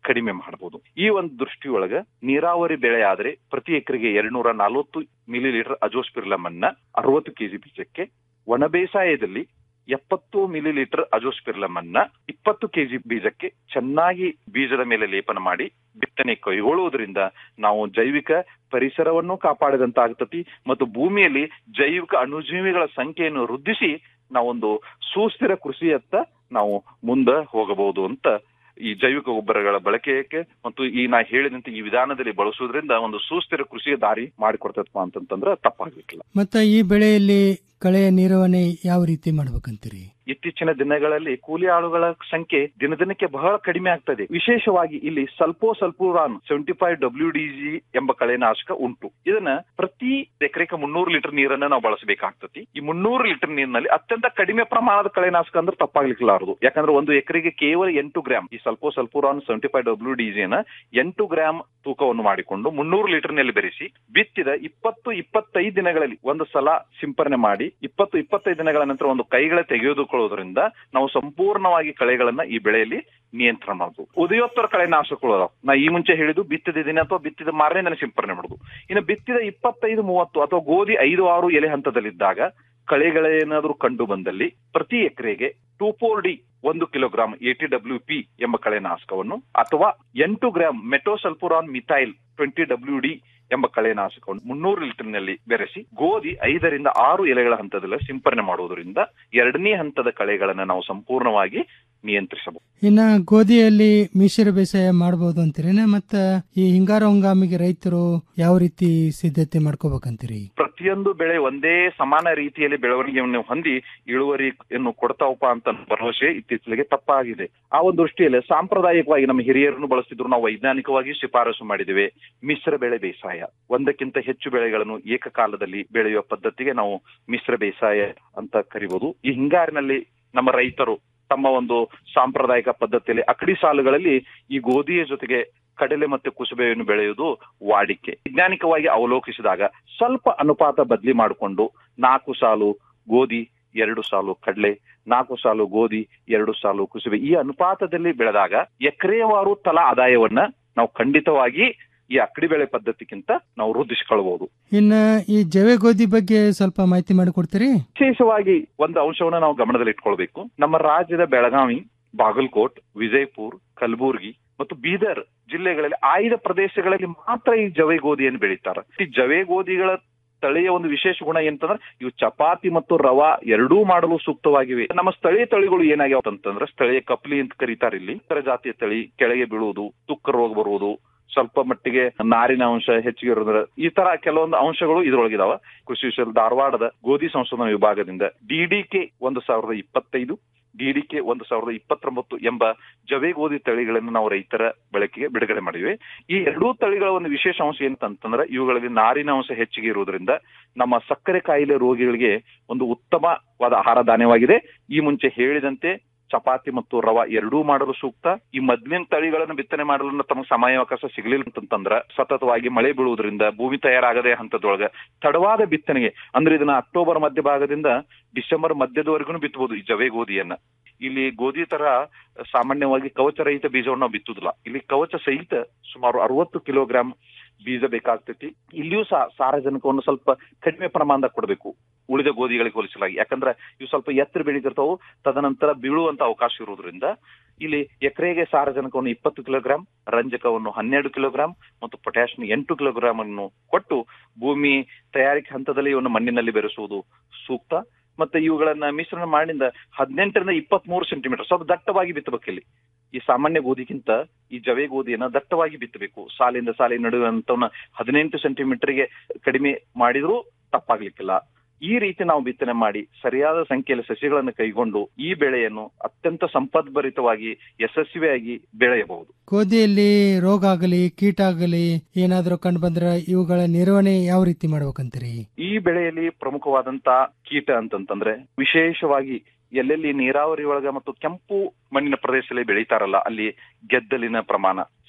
ಕಡಿಮೆ ಮಾಡಬಹುದು ಈ ಒಂದು ದೃಷ್ಟಿಯೊಳಗ ನೀರಾವರಿ ಬೆಳೆ ಆದ್ರೆ ಪ್ರತಿ ಎಕರೆಗೆ ಎರಡ್ನೂರ ನಲವತ್ತು ಮಿಲಿ ಲೀಟರ್ ಅಜೋಸ್ಪಿರ್ಲಮ್ ಅನ್ನ ಅರವತ್ತು ಕೆಜಿ ಬೀಜಕ್ಕೆ ಒಣ ಬೇಸಾಯದಲ್ಲಿ ಎಪ್ಪತ್ತು ಮಿಲಿ ಲೀಟರ್ ಅಜೋಸ್ಪಿರ್ಲಮ್ ಅನ್ನ ಇಪ್ಪತ್ತು ಕೆಜಿ ಬೀಜಕ್ಕೆ ಚೆನ್ನಾಗಿ ಬೀಜದ ಮೇಲೆ ಲೇಪನ ಮಾಡಿ ಬಿತ್ತನೆ ಕೈಗೊಳ್ಳುವುದರಿಂದ ನಾವು ಜೈವಿಕ ಪರಿಸರವನ್ನು ಕಾಪಾಡಿದಂತಾಗ್ತತಿ ಮತ್ತು ಭೂಮಿಯಲ್ಲಿ ಜೈವಿಕ ಅಣುಜೀವಿಗಳ ಸಂಖ್ಯೆಯನ್ನು ವೃದ್ಧಿಸಿ ನಾವೊಂದು ಸುಸ್ಥಿರ ಕೃಷಿಯತ್ತ ನಾವು ಮುಂದೆ ಹೋಗಬಹುದು ಅಂತ ಈ ಜೈವಿಕ ಗೊಬ್ಬರಗಳ ಬಳಕೆಯಕ್ಕೆ ಮತ್ತು ಈ ನಾ ಹೇಳಿದಂತೆ ಈ ವಿಧಾನದಲ್ಲಿ ಬಳಸುವುದರಿಂದ ಒಂದು ಸುಸ್ಥಿರ ಕೃಷಿಯ ದಾರಿ ಮಾಡಿಕೊಡ್ತಪ್ಪ ಅಂತಂತಂದ್ರೆ ತಪ್ಪಾಗ್ಲಿಕ್ಕಿಲ್ಲ ಮತ್ತ ಈ ಬೆಳೆಯಲ್ಲಿ ಕಳೆಯ ನಿರ್ವಹಣೆ ಯಾವ ರೀತಿ ಮಾಡ್ಬೇಕಂತೀರಿ ಇತ್ತೀಚಿನ ದಿನಗಳಲ್ಲಿ ಕೂಲಿ ಆಳುಗಳ ಸಂಖ್ಯೆ ದಿನದಿನಕ್ಕೆ ಬಹಳ ಕಡಿಮೆ ಆಗ್ತದೆ ವಿಶೇಷವಾಗಿ ಇಲ್ಲಿ sulfosulfuron seventy five W D G ಎಂಬ ಕಳೆನಾಶಕ ಉಂಟು ಇದನ್ನ ಪ್ರತಿ ಎಕರೆಗೆ ಮುನ್ನೂರು ಲೀಟರ್ ನೀರನ್ನ ನಾವು ಬಳಸಬೇಕಾಗ್ತತಿ ಈ ಮುನ್ನೂರು ಲೀಟರ್ ನೀರಿನಲ್ಲಿ ಅತ್ಯಂತ ಕಡಿಮೆ ಪ್ರಮಾಣದ ಕಳೆನಾಶಕ ಅಂದ್ರೆ ತಪ್ಪಾಗ್ಲಿಕ್ಕಿಲಾರದು ಯಾಕಂದ್ರೆ ಒಂದು ಎಕರೆಗೆ ಕೇವಲ ಎಂಟು ಗ್ರಾಮ್ ಈ sulfosulfuron seventy five W D ಜಿನ ಎಂಟು ಗ್ರಾಮ್ ತೂಕವನ್ನು ಮಾಡಿಕೊಂಡು ಮುನ್ನೂರು ಲೀಟರ್ ನಲ್ಲಿ ಬೆರೆಸಿ ಬಿತ್ತಿದ ಇಪ್ಪತ್ತು ಇಪ್ಪತ್ತೈದು ದಿನಗಳಲ್ಲಿ ಒಂದು ಸಲ ಸಿಂಪರಣೆ ಮಾಡಿ ಇಪ್ಪತ್ತು ಇಪ್ಪತ್ತೈದು ದಿನಗಳ ನಂತರ ಒಂದು ಕೈಗಳ ತೆಗೆದುಕೊಳ್ಳುವುದರಿಂದ ನಾವು ಸಂಪೂರ್ಣವಾಗಿ ಕಳೆಗಳನ್ನ ಈ ಬೆಳೆಯಲ್ಲಿ ನಿಯಂತ್ರಣ ಮಾಡಬಹುದು ಉದಯೋತ್ತರ ಕಳೆನಾಶಕಗಳು ಅದಾವ ನಾ ಈ ಮುಂಚೆ ಹೇಳಿದ್ದು ಬಿತ್ತಿದ ದಿನ ಅಥವಾ ಬಿತ್ತಿದ ಮಾರನೇ ದಿನ ಸಿಂಪರಣೆ ಮಾಡುದು ಇನ್ನು ಬಿತ್ತಿದ ಇಪ್ಪತ್ತೈದು ಮೂವತ್ತು ಅಥವಾ ಗೋಧಿ ಐದು ಆರು ಎಲೆ ಹಂತದಲ್ಲಿದ್ದಾಗ ಕಳೆಗಳೇನಾದ್ರೂ ಕಂಡು ಬಂದಲ್ಲಿ ಪ್ರತಿ ಎಕರೆಗೆ ಟೂ ಫೋರ್ ಡಿ ಒಂದು ಕಿಲೋಗ್ರಾಂ ಎಟಿ ಡಬ್ಲ್ಯೂ ಪಿ ಎಂಬ ಕಳೆನಾಶಕವನ್ನು ಅಥವಾ ಎಂಟು gram metsulfuron methyl twenty W D ಎಂಬ ಕಳೆನಾಶಕವನ್ನು ಮುನ್ನೂರು ಲೀಟರ್ನಲ್ಲಿ ಬೆರೆಸಿ ಗೋಧಿ ಐದರಿಂದ ಆರು ಎಲೆಗಳ ಹಂತದಲ್ಲಿ ಸಿಂಪರಣೆ ಮಾಡುವುದರಿಂದ ಎರಡನೇ ಹಂತದ ಕಳೆಗಳನ್ನ ನಾವು ಸಂಪೂರ್ಣವಾಗಿ ನಿಯಂತ್ರಿಸಬಹುದು ಇನ್ನ ಗೋಧಿಯಲ್ಲಿ ಮಿಶ್ರ ಬೇಸಾಯ ಮಾಡಬಹುದು ಅಂತೀರೇನ ಮತ್ತ ಈ ಹಿಂಗಾರು ಹಂಗಾಮಿಗೆ ರೈತರು ಯಾವ ರೀತಿ ಸಿದ್ಧತೆ ಮಾಡ್ಕೋಬೇಕಂತೀರಿ ಪ್ರತಿಯೊಂದು ಬೆಳೆ ಒಂದೇ ಸಮಾನ ರೀತಿಯಲ್ಲಿ ಬೆಳವಣಿಗೆಯನ್ನು ಹೊಂದಿ ಇಳುವರಿಯನ್ನು ಕೊಡ್ತಾವಪ್ಪ ಅಂತ ಭರವಸೆ ಇತ್ತೀಚೆಗೆ ತಪ್ಪಾಗಿದೆ ಆ ಒಂದು ದೃಷ್ಟಿಯಲ್ಲಿ ಸಾಂಪ್ರದಾಯಿಕವಾಗಿ ನಮ್ಮ ಹಿರಿಯರನ್ನು ಬಳಸ್ತಿದ್ರು ನಾವು ವೈಜ್ಞಾನಿಕವಾಗಿ ಶಿಫಾರಸು ಮಾಡಿದ್ದೇವೆ ಮಿಶ್ರ ಬೆಳೆ ಬೇಸಾಯ ಒಂದಕ್ಕಿಂತ ಹೆಚ್ಚು ಬೆಳೆಗಳನ್ನು ಏಕಕಾಲದಲ್ಲಿ ಬೆಳೆಯುವ ಪದ್ಧತಿಗೆ ನಾವು ಮಿಶ್ರ ಬೇಸಾಯ ಅಂತ ಕರಿಬಹುದು ಈ ಹಿಂಗಾರಿನಲ್ಲಿ ನಮ್ಮ ರೈತರು ತಮ್ಮ ಒಂದು ಸಾಂಪ್ರದಾಯಿಕ ಪದ್ಧತಿಯಲ್ಲಿ ಅಕಡಿ ಸಾಲುಗಳಲ್ಲಿ ಈ ಗೋಧಿಯ ಜೊತೆಗೆ ಕಡಲೆ ಮತ್ತು ಕುಸುಬೆಯನ್ನು ಬೆಳೆಯುವುದು ವಾಡಿಕೆ ವೈಜ್ಞಾನಿಕವಾಗಿ ಅವಲೋಕಿಸಿದಾಗ ಸ್ವಲ್ಪ ಅನುಪಾತ ಬದಲಿ ಮಾಡಿಕೊಂಡು ನಾಲ್ಕು ಸಾಲು ಗೋಧಿ ಎರಡು ಸಾಲು ಕಡಲೆ ನಾಲ್ಕು ಸಾಲು ಗೋಧಿ ಎರಡು ಸಾಲು ಕುಸುಬೆ ಈ ಅನುಪಾತದಲ್ಲಿ ಬೆಳೆದಾಗ ಎಕರೆವಾರು ತಲಾ ಆದಾಯವನ್ನ ನಾವು ಖಂಡಿತವಾಗಿ ಈ ಅಕ್ಕಡಿ ಬೆಳೆ ಪದ್ಧತಿಗಿಂತ ನಾವು ವೃದ್ಧಿಸಿಕೊಳ್ಳಬಹುದು ಇನ್ನ ಈ ಜವೆ ಗೋಧಿ ಬಗ್ಗೆ ಸ್ವಲ್ಪ ಮಾಹಿತಿ ಮಾಡಿಕೊಡ್ತೀರಿ ವಿಶೇಷವಾಗಿ ಒಂದು ಅಂಶವನ್ನ ನಾವು ಗಮನದಲ್ಲಿ ಇಟ್ಕೊಳ್ಬೇಕು ನಮ್ಮ ರಾಜ್ಯದ ಬೆಳಗಾವಿ ಬಾಗಲಕೋಟ್ ವಿಜಯಪುರ್ ಕಲಬುರ್ಗಿ ಮತ್ತು ಬೀದರ್ ಜಿಲ್ಲೆಗಳಲ್ಲಿ ಆಯ್ದ ಪ್ರದೇಶಗಳಲ್ಲಿ ಮಾತ್ರ ಈ ಜವೆ ಗೋಧಿಯನ್ನು ಬೆಳೀತಾರೆ ಈ ಜವೆ ಗೋಧಿಗಳ ತಳಿಯ ಒಂದು ವಿಶೇಷ ಗುಣ ಏನಂತಂದ್ರೆ ಇವು ಚಪಾತಿ ಮತ್ತು ರವಾ ಎರಡೂ ಮಾಡಲು ಸೂಕ್ತವಾಗಿವೆ ನಮ್ಮ ಸ್ಥಳೀಯ ತಳಿಗಳು ಏನಾಗ್ಯಾವ ಅಂತಂದ್ರೆ ಸ್ಥಳೀಯ ಕಪ್ಲಿ ಅಂತ ಕರೀತಾರೆ ಇಲ್ಲಿ ಇತರ ಜಾತಿಯ ತಳಿ ಕೆಳಗೆ ಬೀಳುವುದು ತುಕ್ಕ ರೋಗ ಬರುವುದು ಸ್ವಲ್ಪ ಮಟ್ಟಿಗೆ ನಾರಿನ ಅಂಶ ಹೆಚ್ಚಿಗೆ ಇರೋದ್ರ ಈ ತರ ಕೆಲವೊಂದು ಅಂಶಗಳು ಇದ್ರೊಳಗಿದಾವ ಕೃಷಿ ವಿಶ್ವ ಧಾರವಾಡದ ಗೋಧಿ ಸಂಶೋಧನಾ ವಿಭಾಗದಿಂದ ಡಿಡಿಕೆ ಒಂದು ಸಾವಿರದ ಇಪ್ಪತ್ತೈದು ಡಿಡಿಕೆ ಒಂದು ಸಾವಿರದ ಇಪ್ಪತ್ತೊಂಬತ್ತು ಎಂಬ ಜವೆ ಗೋಧಿ ತಳಿಗಳನ್ನು ನಾವು ರೈತರ ಬಳಕೆಗೆ ಬಿಡುಗಡೆ ಮಾಡಿವೆ ಈ ಎರಡೂ ತಳಿಗಳ ಒಂದು ವಿಶೇಷ ಅಂಶ ಏನಂತಂದ್ರೆ ಇವುಗಳಲ್ಲಿ ನಾರಿನ ಅಂಶ ಹೆಚ್ಚಿಗೆ ಇರುವುದರಿಂದ ನಮ್ಮ ಸಕ್ಕರೆ ಕಾಯಿಲೆ ರೋಗಿಗಳಿಗೆ ಒಂದು ಉತ್ತಮವಾದ ಆಹಾರ ಧಾನ್ಯವಾಗಿದೆ ಈ ಮುಂಚೆ ಹೇಳಿದಂತೆ ಚಪಾತಿ ಮತ್ತು ರವಾ ಎರಡೂ ಮಾಡಲು ಸೂಕ್ತ ಈ ಮೊದ್ಲಿನ ತಳಿಗಳನ್ನು ಬಿತ್ತನೆ ಮಾಡಲು ತಮಗೆ ಸಮಯಾವಕಾಶ ಸಿಗಲಿಲ್ಲ ಅಂತಂದ್ರ ಸತತವಾಗಿ ಮಳೆ ಬೀಳುವುದರಿಂದ ಭೂಮಿ ತಯಾರಾಗದೆ ಹಂತದೊಳಗ ತಡವಾದ ಬಿತ್ತನೆಗೆ ಅಂದ್ರೆ ಇದನ್ನ ಅಕ್ಟೋಬರ್ ಮಧ್ಯಭಾಗದಿಂದ ಡಿಸೆಂಬರ್ ಮಧ್ಯದವರೆಗೂ ಬಿತ್ತಬಹುದು ಈ ಜವೆ ಗೋಧಿಯನ್ನ ಇಲ್ಲಿ ಗೋಧಿ ತರ ಸಾಮಾನ್ಯವಾಗಿ ಕವಚ ರಹಿತ ಬೀಜವನ್ನು ನಾವು ಬಿತ್ತುದಿಲ್ಲ ಇಲ್ಲಿ ಕವಚ ಸಹಿತ ಸುಮಾರು ಅರವತ್ತು ಕಿಲೋಗ್ರಾಂ ಬೀಜ ಬೇಕಾಗ್ತೈತಿ ಇಲ್ಲಿಯೂ ಸಹ ಸಾರಜನಕವನ್ನು ಸ್ವಲ್ಪ ಕಡಿಮೆ ಪ್ರಮಾಣದಾಗ ಕೊಡಬೇಕು ಉಳಿದ ಗೋಧಿಗಳಿಗೆ ಹೋಲಿಸಲಾಗಿ ಯಾಕಂದ್ರೆ ಇವು ಸ್ವಲ್ಪ ಎತ್ತರ ಬೆಳೀತಿರ್ತಾವು ತದನಂತರ ಬೀಳುವಂತ ಅವಕಾಶ ಇರುವುದರಿಂದ ಇಲ್ಲಿ ಎಕರೆಗೆ ಸಾರಜನಕವನ್ನು ಇಪ್ಪತ್ತು ಕಿಲೋಗ್ರಾಂ ರಂಜಕವನ್ನು ಹನ್ನೆರಡು ಕಿಲೋಗ್ರಾಂ ಮತ್ತು ಪೊಟ್ಯಾಷಿಯಂ ಎಂಟು ಕಿಲೋಗ್ರಾಂ ಅನ್ನು ಕೊಟ್ಟು ಭೂಮಿ ತಯಾರಿಕೆ ಹಂತದಲ್ಲಿ ಇವನ್ನು ಮಣ್ಣಿನಲ್ಲಿ ಬೆರೆಸುವುದು ಸೂಕ್ತ ಮತ್ತೆ ಇವುಗಳನ್ನ ಮಿಶ್ರಣ ಮಾಡಿಂದ ಹದಿನೆಂಟರಿಂದ ಇಪ್ಪತ್ತ್ ಮೂರು ಸೆಂಟಿಮೀಟರ್ ಸ್ವಲ್ಪ ದಟ್ಟವಾಗಿ ಬಿತ್ತಬೇಕು ಇಲ್ಲಿ ಈ ಸಾಮಾನ್ಯ ಗೋಧಿಗಿಂತ ಈ ಜವೆ ಗೋಧಿಯನ್ನ ದಟ್ಟವಾಗಿ ಬಿತ್ತಬೇಕು ಸಾಲಿಂದ ಸಾಲಿನ ನಡುವೆ ಅಂತವನ್ನ ಹದಿನೆಂಟು ಸೆಂಟಿಮೀಟರ್ಗೆ ಕಡಿಮೆ ಮಾಡಿದ್ರೂ ತಪ್ಪಾಗ್ಲಿಕ್ಕಿಲ್ಲ ಈ ರೀತಿ ನಾವು ಬಿತ್ತನೆ ಮಾಡಿ ಸರಿಯಾದ ಸಂಖ್ಯೆಯಲ್ಲಿ ಸಸಿಗಳನ್ನು ಕೈಗೊಂಡು ಈ ಬೆಳೆಯನ್ನು ಅತ್ಯಂತ ಸಂಪದ್ಭರಿತವಾಗಿ ಯಶಸ್ವಿಯಾಗಿ ಬೆಳೆಯಬಹುದು ಗೋಧಿಯಲ್ಲಿ ರೋಗ ಆಗಲಿ ಕೀಟ ಆಗಲಿ ಏನಾದ್ರೂ ಕಂಡು ಬಂದ್ರ ಇವುಗಳ ನಿರ್ವಹಣೆ ಯಾವ ರೀತಿ ಮಾಡ್ಬೇಕಂತೀರಿ ಈ ಬೆಳೆಯಲ್ಲಿ ಪ್ರಮುಖವಾದಂತ ಕೀಟ ಅಂತಂತಂದ್ರೆ ವಿಶೇಷವಾಗಿ ಎಲ್ಲೆಲ್ಲಿ ನೀರಾವರಿ ಒಳಗ ಮತ್ತು ಕೆಂಪು ಮಣ್ಣಿನ ಪ್ರದೇಶದಲ್ಲಿ ಬೆಳೀತಾರಲ್ಲ ಅಲ್ಲಿ ಗೆದ್ದಲಿನ ಪ್ರಮಾಣ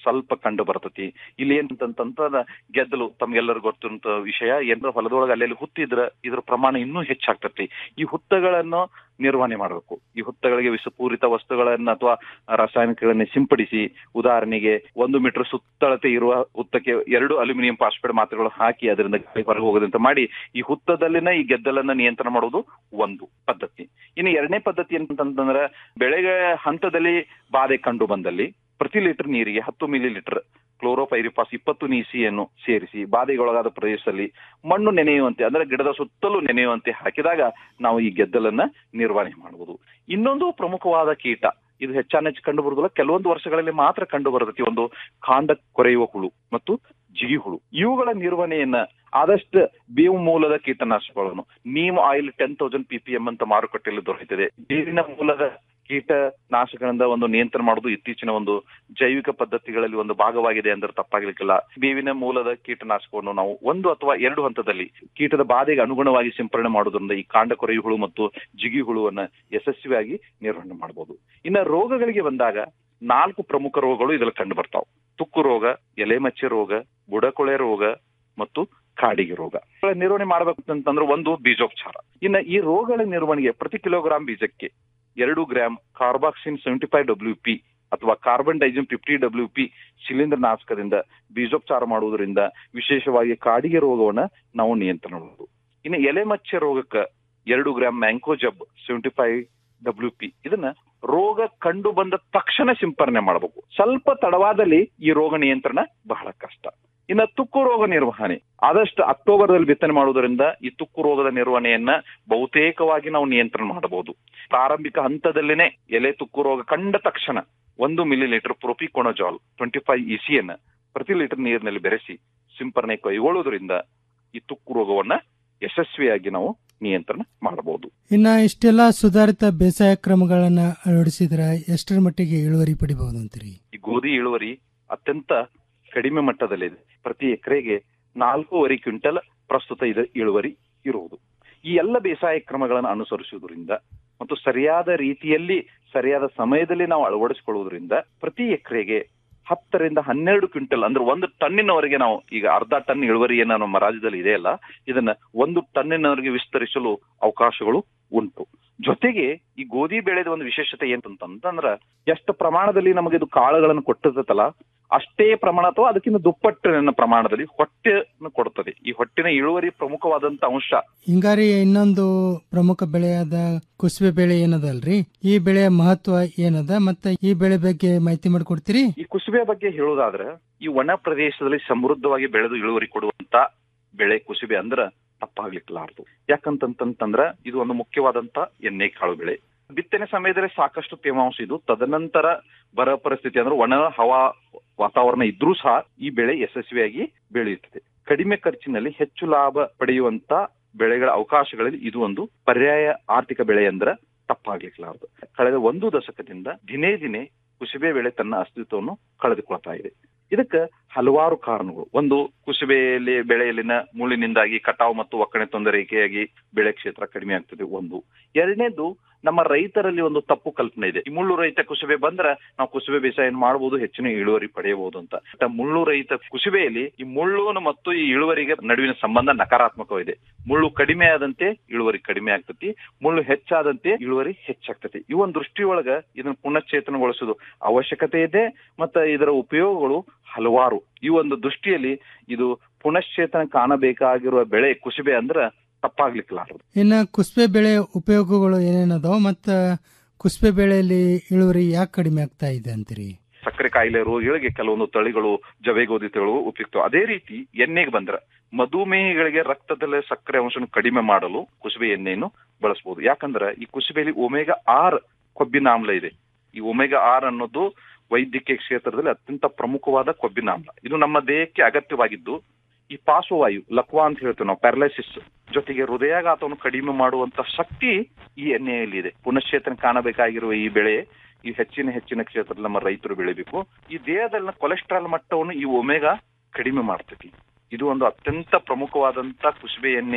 ಸ್ವಲ್ಪ ಕಂಡು ಬರ್ತತಿ ಇಲ್ಲಿ ಏನಂತಂತಂದ್ರ ಗೆದ್ದಲು ತಮ್ಗೆಲ್ಲರಿಗೂ ಗೊತ್ತಿರುವಂತ ವಿಷಯ ಏನಾರ ಹೊಲದೊಳಗೆ ಅಲ್ಲೆಲ್ಲಿ ಹುತ್ತಿದ್ರ ಇದ್ರ ಪ್ರಮಾಣ ಇನ್ನೂ ಹೆಚ್ಚಾಗ್ತತಿ ಈ ಹುತ್ತಗಳನ್ನು ನಿರ್ವಹಣೆ ಮಾಡಬೇಕು ಈ ಹುತ್ತಗಳಿಗೆ ವಿಷಪೂರಿತ ವಸ್ತುಗಳನ್ನ ಅಥವಾ ರಾಸಾಯನಿಕಗಳನ್ನ ಸಿಂಪಡಿಸಿ ಉದಾಹರಣೆಗೆ ಒಂದು ಮೀಟರ್ ಸುತ್ತಳತೆ ಇರುವ ಹುತ್ತಕ್ಕೆ ಎರಡು ಅಲ್ಯೂಮಿನಿಯಂ ಫಾಸ್ಫೇಟ್ ಮಾತ್ರೆಗಳು ಹಾಕಿ ಅದರಿಂದ ಗಾಳಿ ಹೊರಗೆ ಹೋಗದಂತೆ ಮಾಡಿ ಈ ಹುತ್ತದಲ್ಲಿನ ಈ ಗೆದ್ದಲನ್ನ ನಿಯಂತ್ರಣ ಮಾಡೋದು ಒಂದು ಪದ್ಧತಿ ಇನ್ನು ಎರಡನೇ ಪದ್ಧತಿ ಏನಂತಂದ್ರೆ ಬೆಳೆಗಳ ಹಂತದಲ್ಲಿ ಬಾಧೆ ಕಂಡು ಬಂದಲ್ಲಿ ಪ್ರತಿ ಲೀಟರ್ ನೀರಿಗೆ ಹತ್ತು ಮಿಲಿ ಲೀಟರ್ ಕ್ಲೋರೋಪೈರಿಫಾಸ್ ಇಪ್ಪತ್ತು ನೀಸಿಯನ್ನು ಸೇರಿಸಿ ಬಾಧೆಗೊಳಗಾದ ಪ್ರದೇಶದಲ್ಲಿ ಮಣ್ಣು ನೆನೆಯುವಂತೆ ಅಂದ್ರೆ ಗಿಡದ ಸುತ್ತಲೂ ನೆನೆಯುವಂತೆ ಹಾಕಿದಾಗ ನಾವು ಈ ಗೆದ್ದಲನ್ನ ನಿರ್ವಹಣೆ ಮಾಡಬಹುದು ಇನ್ನೊಂದು ಪ್ರಮುಖವಾದ ಕೀಟ ಇದು ಹೆಚ್ಚಾನೆಚ್ಚು ಕಂಡು ಬರುವುದಿಲ್ಲ ಕೆಲವೊಂದು ವರ್ಷಗಳಲ್ಲಿ ಮಾತ್ರ ಕಂಡು ಬರ್ತೈತಿ ಒಂದು ಕಾಂಡ ಕೊರೆಯುವ ಹುಳು ಮತ್ತು ಜಿಗಿ ಹುಳು ಇವುಗಳ ನಿರ್ವಹಣೆಯನ್ನ ಆದಷ್ಟು ಬೇವು ಮೂಲದ ಕೀಟನಾಶಕಗಳನ್ನು neem oil ten thousand P P M ಅಂತ ಮಾರುಕಟ್ಟೆಯಲ್ಲಿ ದೊರೆಯುತ್ತದೆ ಬೇವಿನ ಮೂಲದ ಕೀಟನಾಶಕಗಳಿಂದ ಒಂದು ನಿಯಂತ್ರಣ ಮಾಡುವುದು ಇತ್ತೀಚಿನ ಒಂದು ಜೈವಿಕ ಪದ್ಧತಿಗಳಲ್ಲಿ ಒಂದು ಭಾಗವಾಗಿದೆ ಅಂದ್ರೆ ತಪ್ಪಾಗ್ಲಿಕ್ಕಿಲ್ಲ ಬೇವಿನ ಮೂಲದ ಕೀಟನಾಶಕವನ್ನು ನಾವು ಒಂದು ಅಥವಾ ಎರಡು ಹಂತದಲ್ಲಿ ಕೀಟದ ಬಾಧೆಗೆ ಅನುಗುಣವಾಗಿ ಸಿಂಪರಣೆ ಮಾಡೋದ್ರಿಂದ ಈ ಕಾಂಡ ಕೊರೆಯು ಹುಳು ಮತ್ತು ಜಿಗಿ ಹುಳುವನ್ನ ಯಶಸ್ವಿಯಾಗಿ ನಿರ್ವಹಣೆ ಮಾಡಬಹುದು ಇನ್ನ ರೋಗಗಳಿಗೆ ಬಂದಾಗ ನಾಲ್ಕು ಪ್ರಮುಖ ರೋಗಗಳು ಇದ್ರಲ್ಲಿ ಕಂಡು ಬರ್ತಾವ ತುಕ್ಕು ರೋಗ ಎಲೆ ಮಚ್ಚೆ ರೋಗ ಬುಡಕೊಳೆ ರೋಗ ಮತ್ತು ಕಾಡಿಗೆ ರೋಗ ಇವುಗಳ ನಿರ್ವಹಣೆ ಮಾಡಬೇಕು ಅಂತಂದ್ರೆ ಒಂದು ಬೀಜೋಪಚಾರ ಇನ್ನ ಈ ರೋಗಗಳ ನಿರ್ವಹಣೆಗೆ ಪ್ರತಿ ಕಿಲೋಗ್ರಾಂ ಬೀಜಕ್ಕೆ ಎರಡು gram carboxin seventy five W P ಅಥವಾ carbendazim fifty W P ಶಿಲೀಂಧ್ರ ನಾಶಕದಿಂದ ಬೀಜೋಪಚಾರ ಮಾಡುವುದರಿಂದ ವಿಶೇಷವಾಗಿ ಕಾಡಿಗೆ ರೋಗವನ್ನ ನಾವು ನಿಯಂತ್ರಣ ಮಾಡಬಹುದು ಇನ್ನು ಎಲೆ ಮಚ್ಚೆ ರೋಗಕ್ಕೆ ಎರಡು gram mancozeb seventy five W P ಇದನ್ನ ರೋಗ ಕಂಡು ಬಂದ ತಕ್ಷಣ ಸಿಂಪರಣೆ ಮಾಡಬೇಕು ಸ್ವಲ್ಪ ತಡವಾದಲ್ಲಿ ಈ ರೋಗ ನಿಯಂತ್ರಣ ಬಹಳ ಕಷ್ಟ ಇನ್ನ ತುಕ್ಕು ರೋಗ ನಿರ್ವಹಣೆ ಆದಷ್ಟು ಅಕ್ಟೋಬರ್ದಲ್ಲಿ ಬಿತ್ತನೆ ಮಾಡುವುದರಿಂದ ಈ ತುಕ್ಕು ರೋಗದ ನಿರ್ವಹಣೆಯನ್ನ ಬಹುತೇಕವಾಗಿ ನಾವು ನಿಯಂತ್ರಣ ಮಾಡಬಹುದು ಪ್ರಾರಂಭಿಕ ಹಂತದಲ್ಲಿನೇ ಎಲೆ ತುಕ್ಕು ರೋಗ ಕಂಡ ತಕ್ಷಣ ಒಂದು millilitre propiconazole twenty five ಇಸಿಯನ್ನ ಪ್ರತಿ ಲೀಟರ್ ನೀರಿನಲ್ಲಿ ಬೆರೆಸಿ ಸಿಂಪರಣೆ ಕೈಗೊಳ್ಳುವುದರಿಂದ ಈ ತುಕ್ಕು ರೋಗವನ್ನ ಯಶಸ್ವಿಯಾಗಿ ನಾವು ನಿಯಂತ್ರಣ ಮಾಡಬಹುದು ಇನ್ನ ಇಷ್ಟೆಲ್ಲ ಸುಧಾರಿತ ಬೇಸಾಯ ಕ್ರಮಗಳನ್ನ ಅಳವಡಿಸಿದ್ರೆ ಎಷ್ಟರ ಮಟ್ಟಿಗೆ ಇಳುವರಿ ಪಡಿಬಹುದು ಅಂತೀರಿ ಈ ಗೋಧಿ ಇಳುವರಿ ಅತ್ಯಂತ ಕಡಿಮೆ ಮಟ್ಟದಲ್ಲಿದೆ ಪ್ರತಿ ಎಕರೆಗೆ ನಾಲ್ಕೂವರೆ ಕ್ವಿಂಟಲ್ ಪ್ರಸ್ತುತ ಇದು ಇಳುವರಿ ಇರುವುದು ಈ ಎಲ್ಲ ಬೇಸಾಯ ಕ್ರಮಗಳನ್ನು ಅನುಸರಿಸುವುದರಿಂದ ಮತ್ತು ಸರಿಯಾದ ರೀತಿಯಲ್ಲಿ ಸರಿಯಾದ ಸಮಯದಲ್ಲಿ ನಾವು ಅಳವಡಿಸಿಕೊಳ್ಳುವುದರಿಂದ ಪ್ರತಿ ಎಕರೆಗೆ ಹತ್ತರಿಂದ ಹನ್ನೆರಡು ಕ್ವಿಂಟಲ್ ಅಂದ್ರೆ ಒಂದು ಟನ್ನಿನವರೆಗೆ ನಾವು ಈಗ ಅರ್ಧ ಟನ್ ಇಳುವರಿಯನ್ನ ನಮ್ಮ ರಾಜ್ಯದಲ್ಲಿ ಇದೆಯಲ್ಲ ಇದನ್ನ ಒಂದು ಟನ್ನಿನವರೆಗೆ ವಿಸ್ತರಿಸಲು ಅವಕಾಶಗಳು ಉಂಟು ಜೊತೆಗೆ ಈ ಗೋಧಿ ಬೆಳೆದ ಒಂದು ವಿಶೇಷತೆ ಏನಂತಂದ್ರ ಎಷ್ಟು ಪ್ರಮಾಣದಲ್ಲಿ ನಮಗೆ ಇದು ಕಾಳುಗಳನ್ನು ಕೊಟ್ಟಿರ್ತಲ್ಲ ಅಷ್ಟೇ ಪ್ರಮಾಣ ಅಥವಾ ಅದಕ್ಕಿಂತ ದುಪ್ಪಟ್ಟಿನ ಪ್ರಮಾಣದಲ್ಲಿ ಹೊಟ್ಟೆಯನ್ನು ಕೊಡುತ್ತದೆ ಈ ಹೊಟ್ಟಿನ ಇಳುವರಿ ಪ್ರಮುಖವಾದಂತ ಅಂಶ ಹಿಂಗಾರಿ ಇನ್ನೊಂದು ಪ್ರಮುಖ ಬೆಳೆಯಾದ ಕುಸುಬೆ ಬೆಳೆ ಏನದಲ್ರಿ ಈ ಬೆಳೆಯ ಮಹತ್ವ ಏನದ ಮತ್ತೆ ಈ ಬೆಳೆ ಬಗ್ಗೆ ಮಾಹಿತಿ ಮಾಡಿಕೊಡ್ತೀರಿ ಈ ಕುಸುಬೆ ಬಗ್ಗೆ ಹೇಳೋದಾದ್ರೆ ಈ ಒಣ ಪ್ರದೇಶದಲ್ಲಿ ಸಮೃದ್ಧವಾಗಿ ಬೆಳೆದು ಇಳುವರಿ ಕೊಡುವಂತ ಬೆಳೆ ಕುಸುಬೆ ಅಂದ್ರ ತಪ್ಪಾಗ್ಲಿಕ್ಲಾರ್ದು ಯಾಕಂತಂತಂದ್ರ ಇದು ಒಂದು ಮುಖ್ಯವಾದಂತ ಎಣ್ಣೆ ಕಾಳು ಬೆಳೆ ಬಿತ್ತನೆ ಸಮಯದಲ್ಲಿ ಸಾಕಷ್ಟು ತೇವಾಂಶ ಇದು ತದನಂತರ ಬರ ಪರಿಸ್ಥಿತಿ ಅಂದ್ರೆ ಒಣ ಹವಾ ವಾತಾವರಣ ಇದ್ರೂ ಸಹ ಈ ಬೆಳೆ ಯಶಸ್ವಿಯಾಗಿ ಬೆಳೆಯುತ್ತದೆ ಕಡಿಮೆ ಖರ್ಚಿನಲ್ಲಿ ಹೆಚ್ಚು ಲಾಭ ಪಡೆಯುವಂತ ಬೆಳೆಗಳ ಅವಕಾಶಗಳಲ್ಲಿ ಇದು ಒಂದು ಪರ್ಯಾಯ ಆರ್ಥಿಕ ಬೆಳೆ ಅಂದ್ರೆ ತಪ್ಪಾಗ್ಲಿಕ್ಲಾರದು ಕಳೆದ ಒಂದು ದಶಕದಿಂದ ದಿನೇ ದಿನೇ ಕುಸುಬೆ ಬೆಳೆ ತನ್ನ ಅಸ್ತಿತ್ವವನ್ನು ಕಳೆದುಕೊಳ್ತಾ ಇದೆ ಇದಕ್ಕೆ ಹಲವಾರು ಕಾರಣಗಳು ಒಂದು ಕುಸುಬೆಯಲ್ಲಿ ಬೆಳೆಯಲ್ಲಿನ ಮುಳ್ಳಿನಿಂದಾಗಿ ಕಟಾವು ಮತ್ತು ಒಕ್ಕಣೆ ತೊಂದರೆಯಾಗಿ ಬೆಳೆ ಕ್ಷೇತ್ರ ಕಡಿಮೆ ಆಗ್ತದೆ ಒಂದು ಎರಡನೇದು ನಮ್ಮ ರೈತರಲ್ಲಿ ಒಂದು ತಪ್ಪು ಕಲ್ಪನೆ ಇದೆ ಈ ಮುಳ್ಳು ರಹಿತ ಕುಸುಬೆ ಬಂದ್ರೆ ನಾವು ಕುಸುಬೆ ಬೇಸಾಯ ಮಾಡಬಹುದು ಹೆಚ್ಚಿನ ಇಳುವರಿ ಪಡೆಯಬಹುದು ಅಂತ ಬಟ್ ಆ ಮುಳ್ಳು ರಹಿತ ಕುಸುಬೆಯಲ್ಲಿ ಈ ಮುಳ್ಳು ಮತ್ತು ಈ ಇಳುವರಿಗೆ ನಡುವಿನ ಸಂಬಂಧ ನಕಾರಾತ್ಮಕವಿದೆ ಮುಳ್ಳು ಕಡಿಮೆ ಆದಂತೆ ಇಳುವರಿ ಕಡಿಮೆ ಆಗ್ತತಿ ಮುಳ್ಳು ಹೆಚ್ಚಾದಂತೆ ಇಳುವರಿ ಹೆಚ್ಚಾಗ್ತತಿ ಈ ಒಂದು ದೃಷ್ಟಿಯೊಳಗ ಇದನ್ನ ಪುನಶ್ಚೇತನಗೊಳಿಸೋದು ಅವಶ್ಯಕತೆ ಇದೆ ಮತ್ತೆ ಇದರ ಉಪಯೋಗಗಳು ಹಲವಾರು ಈ ಒಂದು ದೃಷ್ಟಿಯಲ್ಲಿ ಇದು ಪುನಶ್ಚೇತನ ಕಾಣಬೇಕಾಗಿರುವ ಬೆಳೆ ಕುಸುಬೆ ಅಂದ್ರ ತಪ್ಪಾಗ್ಲಿಕ್ಲಾರದು ಇನ್ನ ಕುಸುಬೆ ಬೆಳೆ ಉಪಯೋಗಗಳು ಏನೇನದಾವ ಮತ್ತ ಕುಸುಬೆ ಬೆಳೆಯಲ್ಲಿ ಇಳುವರಿ ಯಾಕೆ ಕಡಿಮೆ ಆಗ್ತಾ ಇದೆ ಅಂತೀರಿ ಸಕ್ಕರೆ ಕಾಯಿಲೆ ರೋಗಿಗಳಿಗೆ ಕೆಲವೊಂದು ತಳಿಗಳು ಜವೆಗೋಧಿ ತಳಿಗಳು ಉಪಯುಕ್ತ ಅದೇ ರೀತಿ ಎಣ್ಣೆಗೆ ಬಂದ್ರ ಮಧುಮೇಹಿಗಳಿಗೆ ರಕ್ತದಲ್ಲಿ ಸಕ್ಕರೆ ಅಂಶವನ್ನು ಕಡಿಮೆ ಮಾಡಲು ಕುಸುಬೆ ಎಣ್ಣೆಯನ್ನು ಬಳಸಬಹುದು ಯಾಕಂದ್ರೆ ಈ ಕುಸುಬೆಯಲ್ಲಿ ಒಮೆಗಾ ಆರ್ ಕೊಬ್ಬಿನ ಆಮ್ಲ ಇದೆ ಈ ಒಮೆಗಾ ಆರ್ ಅನ್ನೋದು ವೈದ್ಯಕೀಯ ಕ್ಷೇತ್ರದಲ್ಲಿ ಅತ್ಯಂತ ಪ್ರಮುಖವಾದ ಕೊಬ್ಬಿನ ಆಮ್ಲ ಇದು ನಮ್ಮ ದೇಹಕ್ಕೆ ಅಗತ್ಯವಾಗಿದ್ದು ಈ ಪಾರ್ಶ್ವವಾಯು ಲಕ್ವಾ ಅಂತ ಹೇಳ್ತೇವೆ ನಾವು ಪ್ಯಾರಲೈಸಿಸ್ ಜೊತೆಗೆ ಹೃದಯಾಘಾತವನ್ನು ಕಡಿಮೆ ಮಾಡುವಂತ ಶಕ್ತಿ ಈ ಎಣ್ಣೆಯಲ್ಲಿ ಇದೆ ಪುನಶ್ಚೇತನ ಕಾಣಬೇಕಾಗಿರುವ ಈ ಬೆಳೆ ಈ ಹೆಚ್ಚಿನ ಹೆಚ್ಚಿನ ಕ್ಷೇತ್ರದಲ್ಲಿ ನಮ್ಮ ರೈತರು ಬೆಳಿಬೇಕು ಈ ದೇಹದಲ್ಲಿನ ಕೊಲೆಸ್ಟ್ರಾಲ್ ಮಟ್ಟವನ್ನು ಈ ಒಮೆಗಾ ಕಡಿಮೆ ಮಾಡ್ತೈತಿ ಇದು ಒಂದು ಅತ್ಯಂತ ಪ್ರಮುಖವಾದಂತ ಕುಸುಬೆ ಎಣ್ಣೆಯ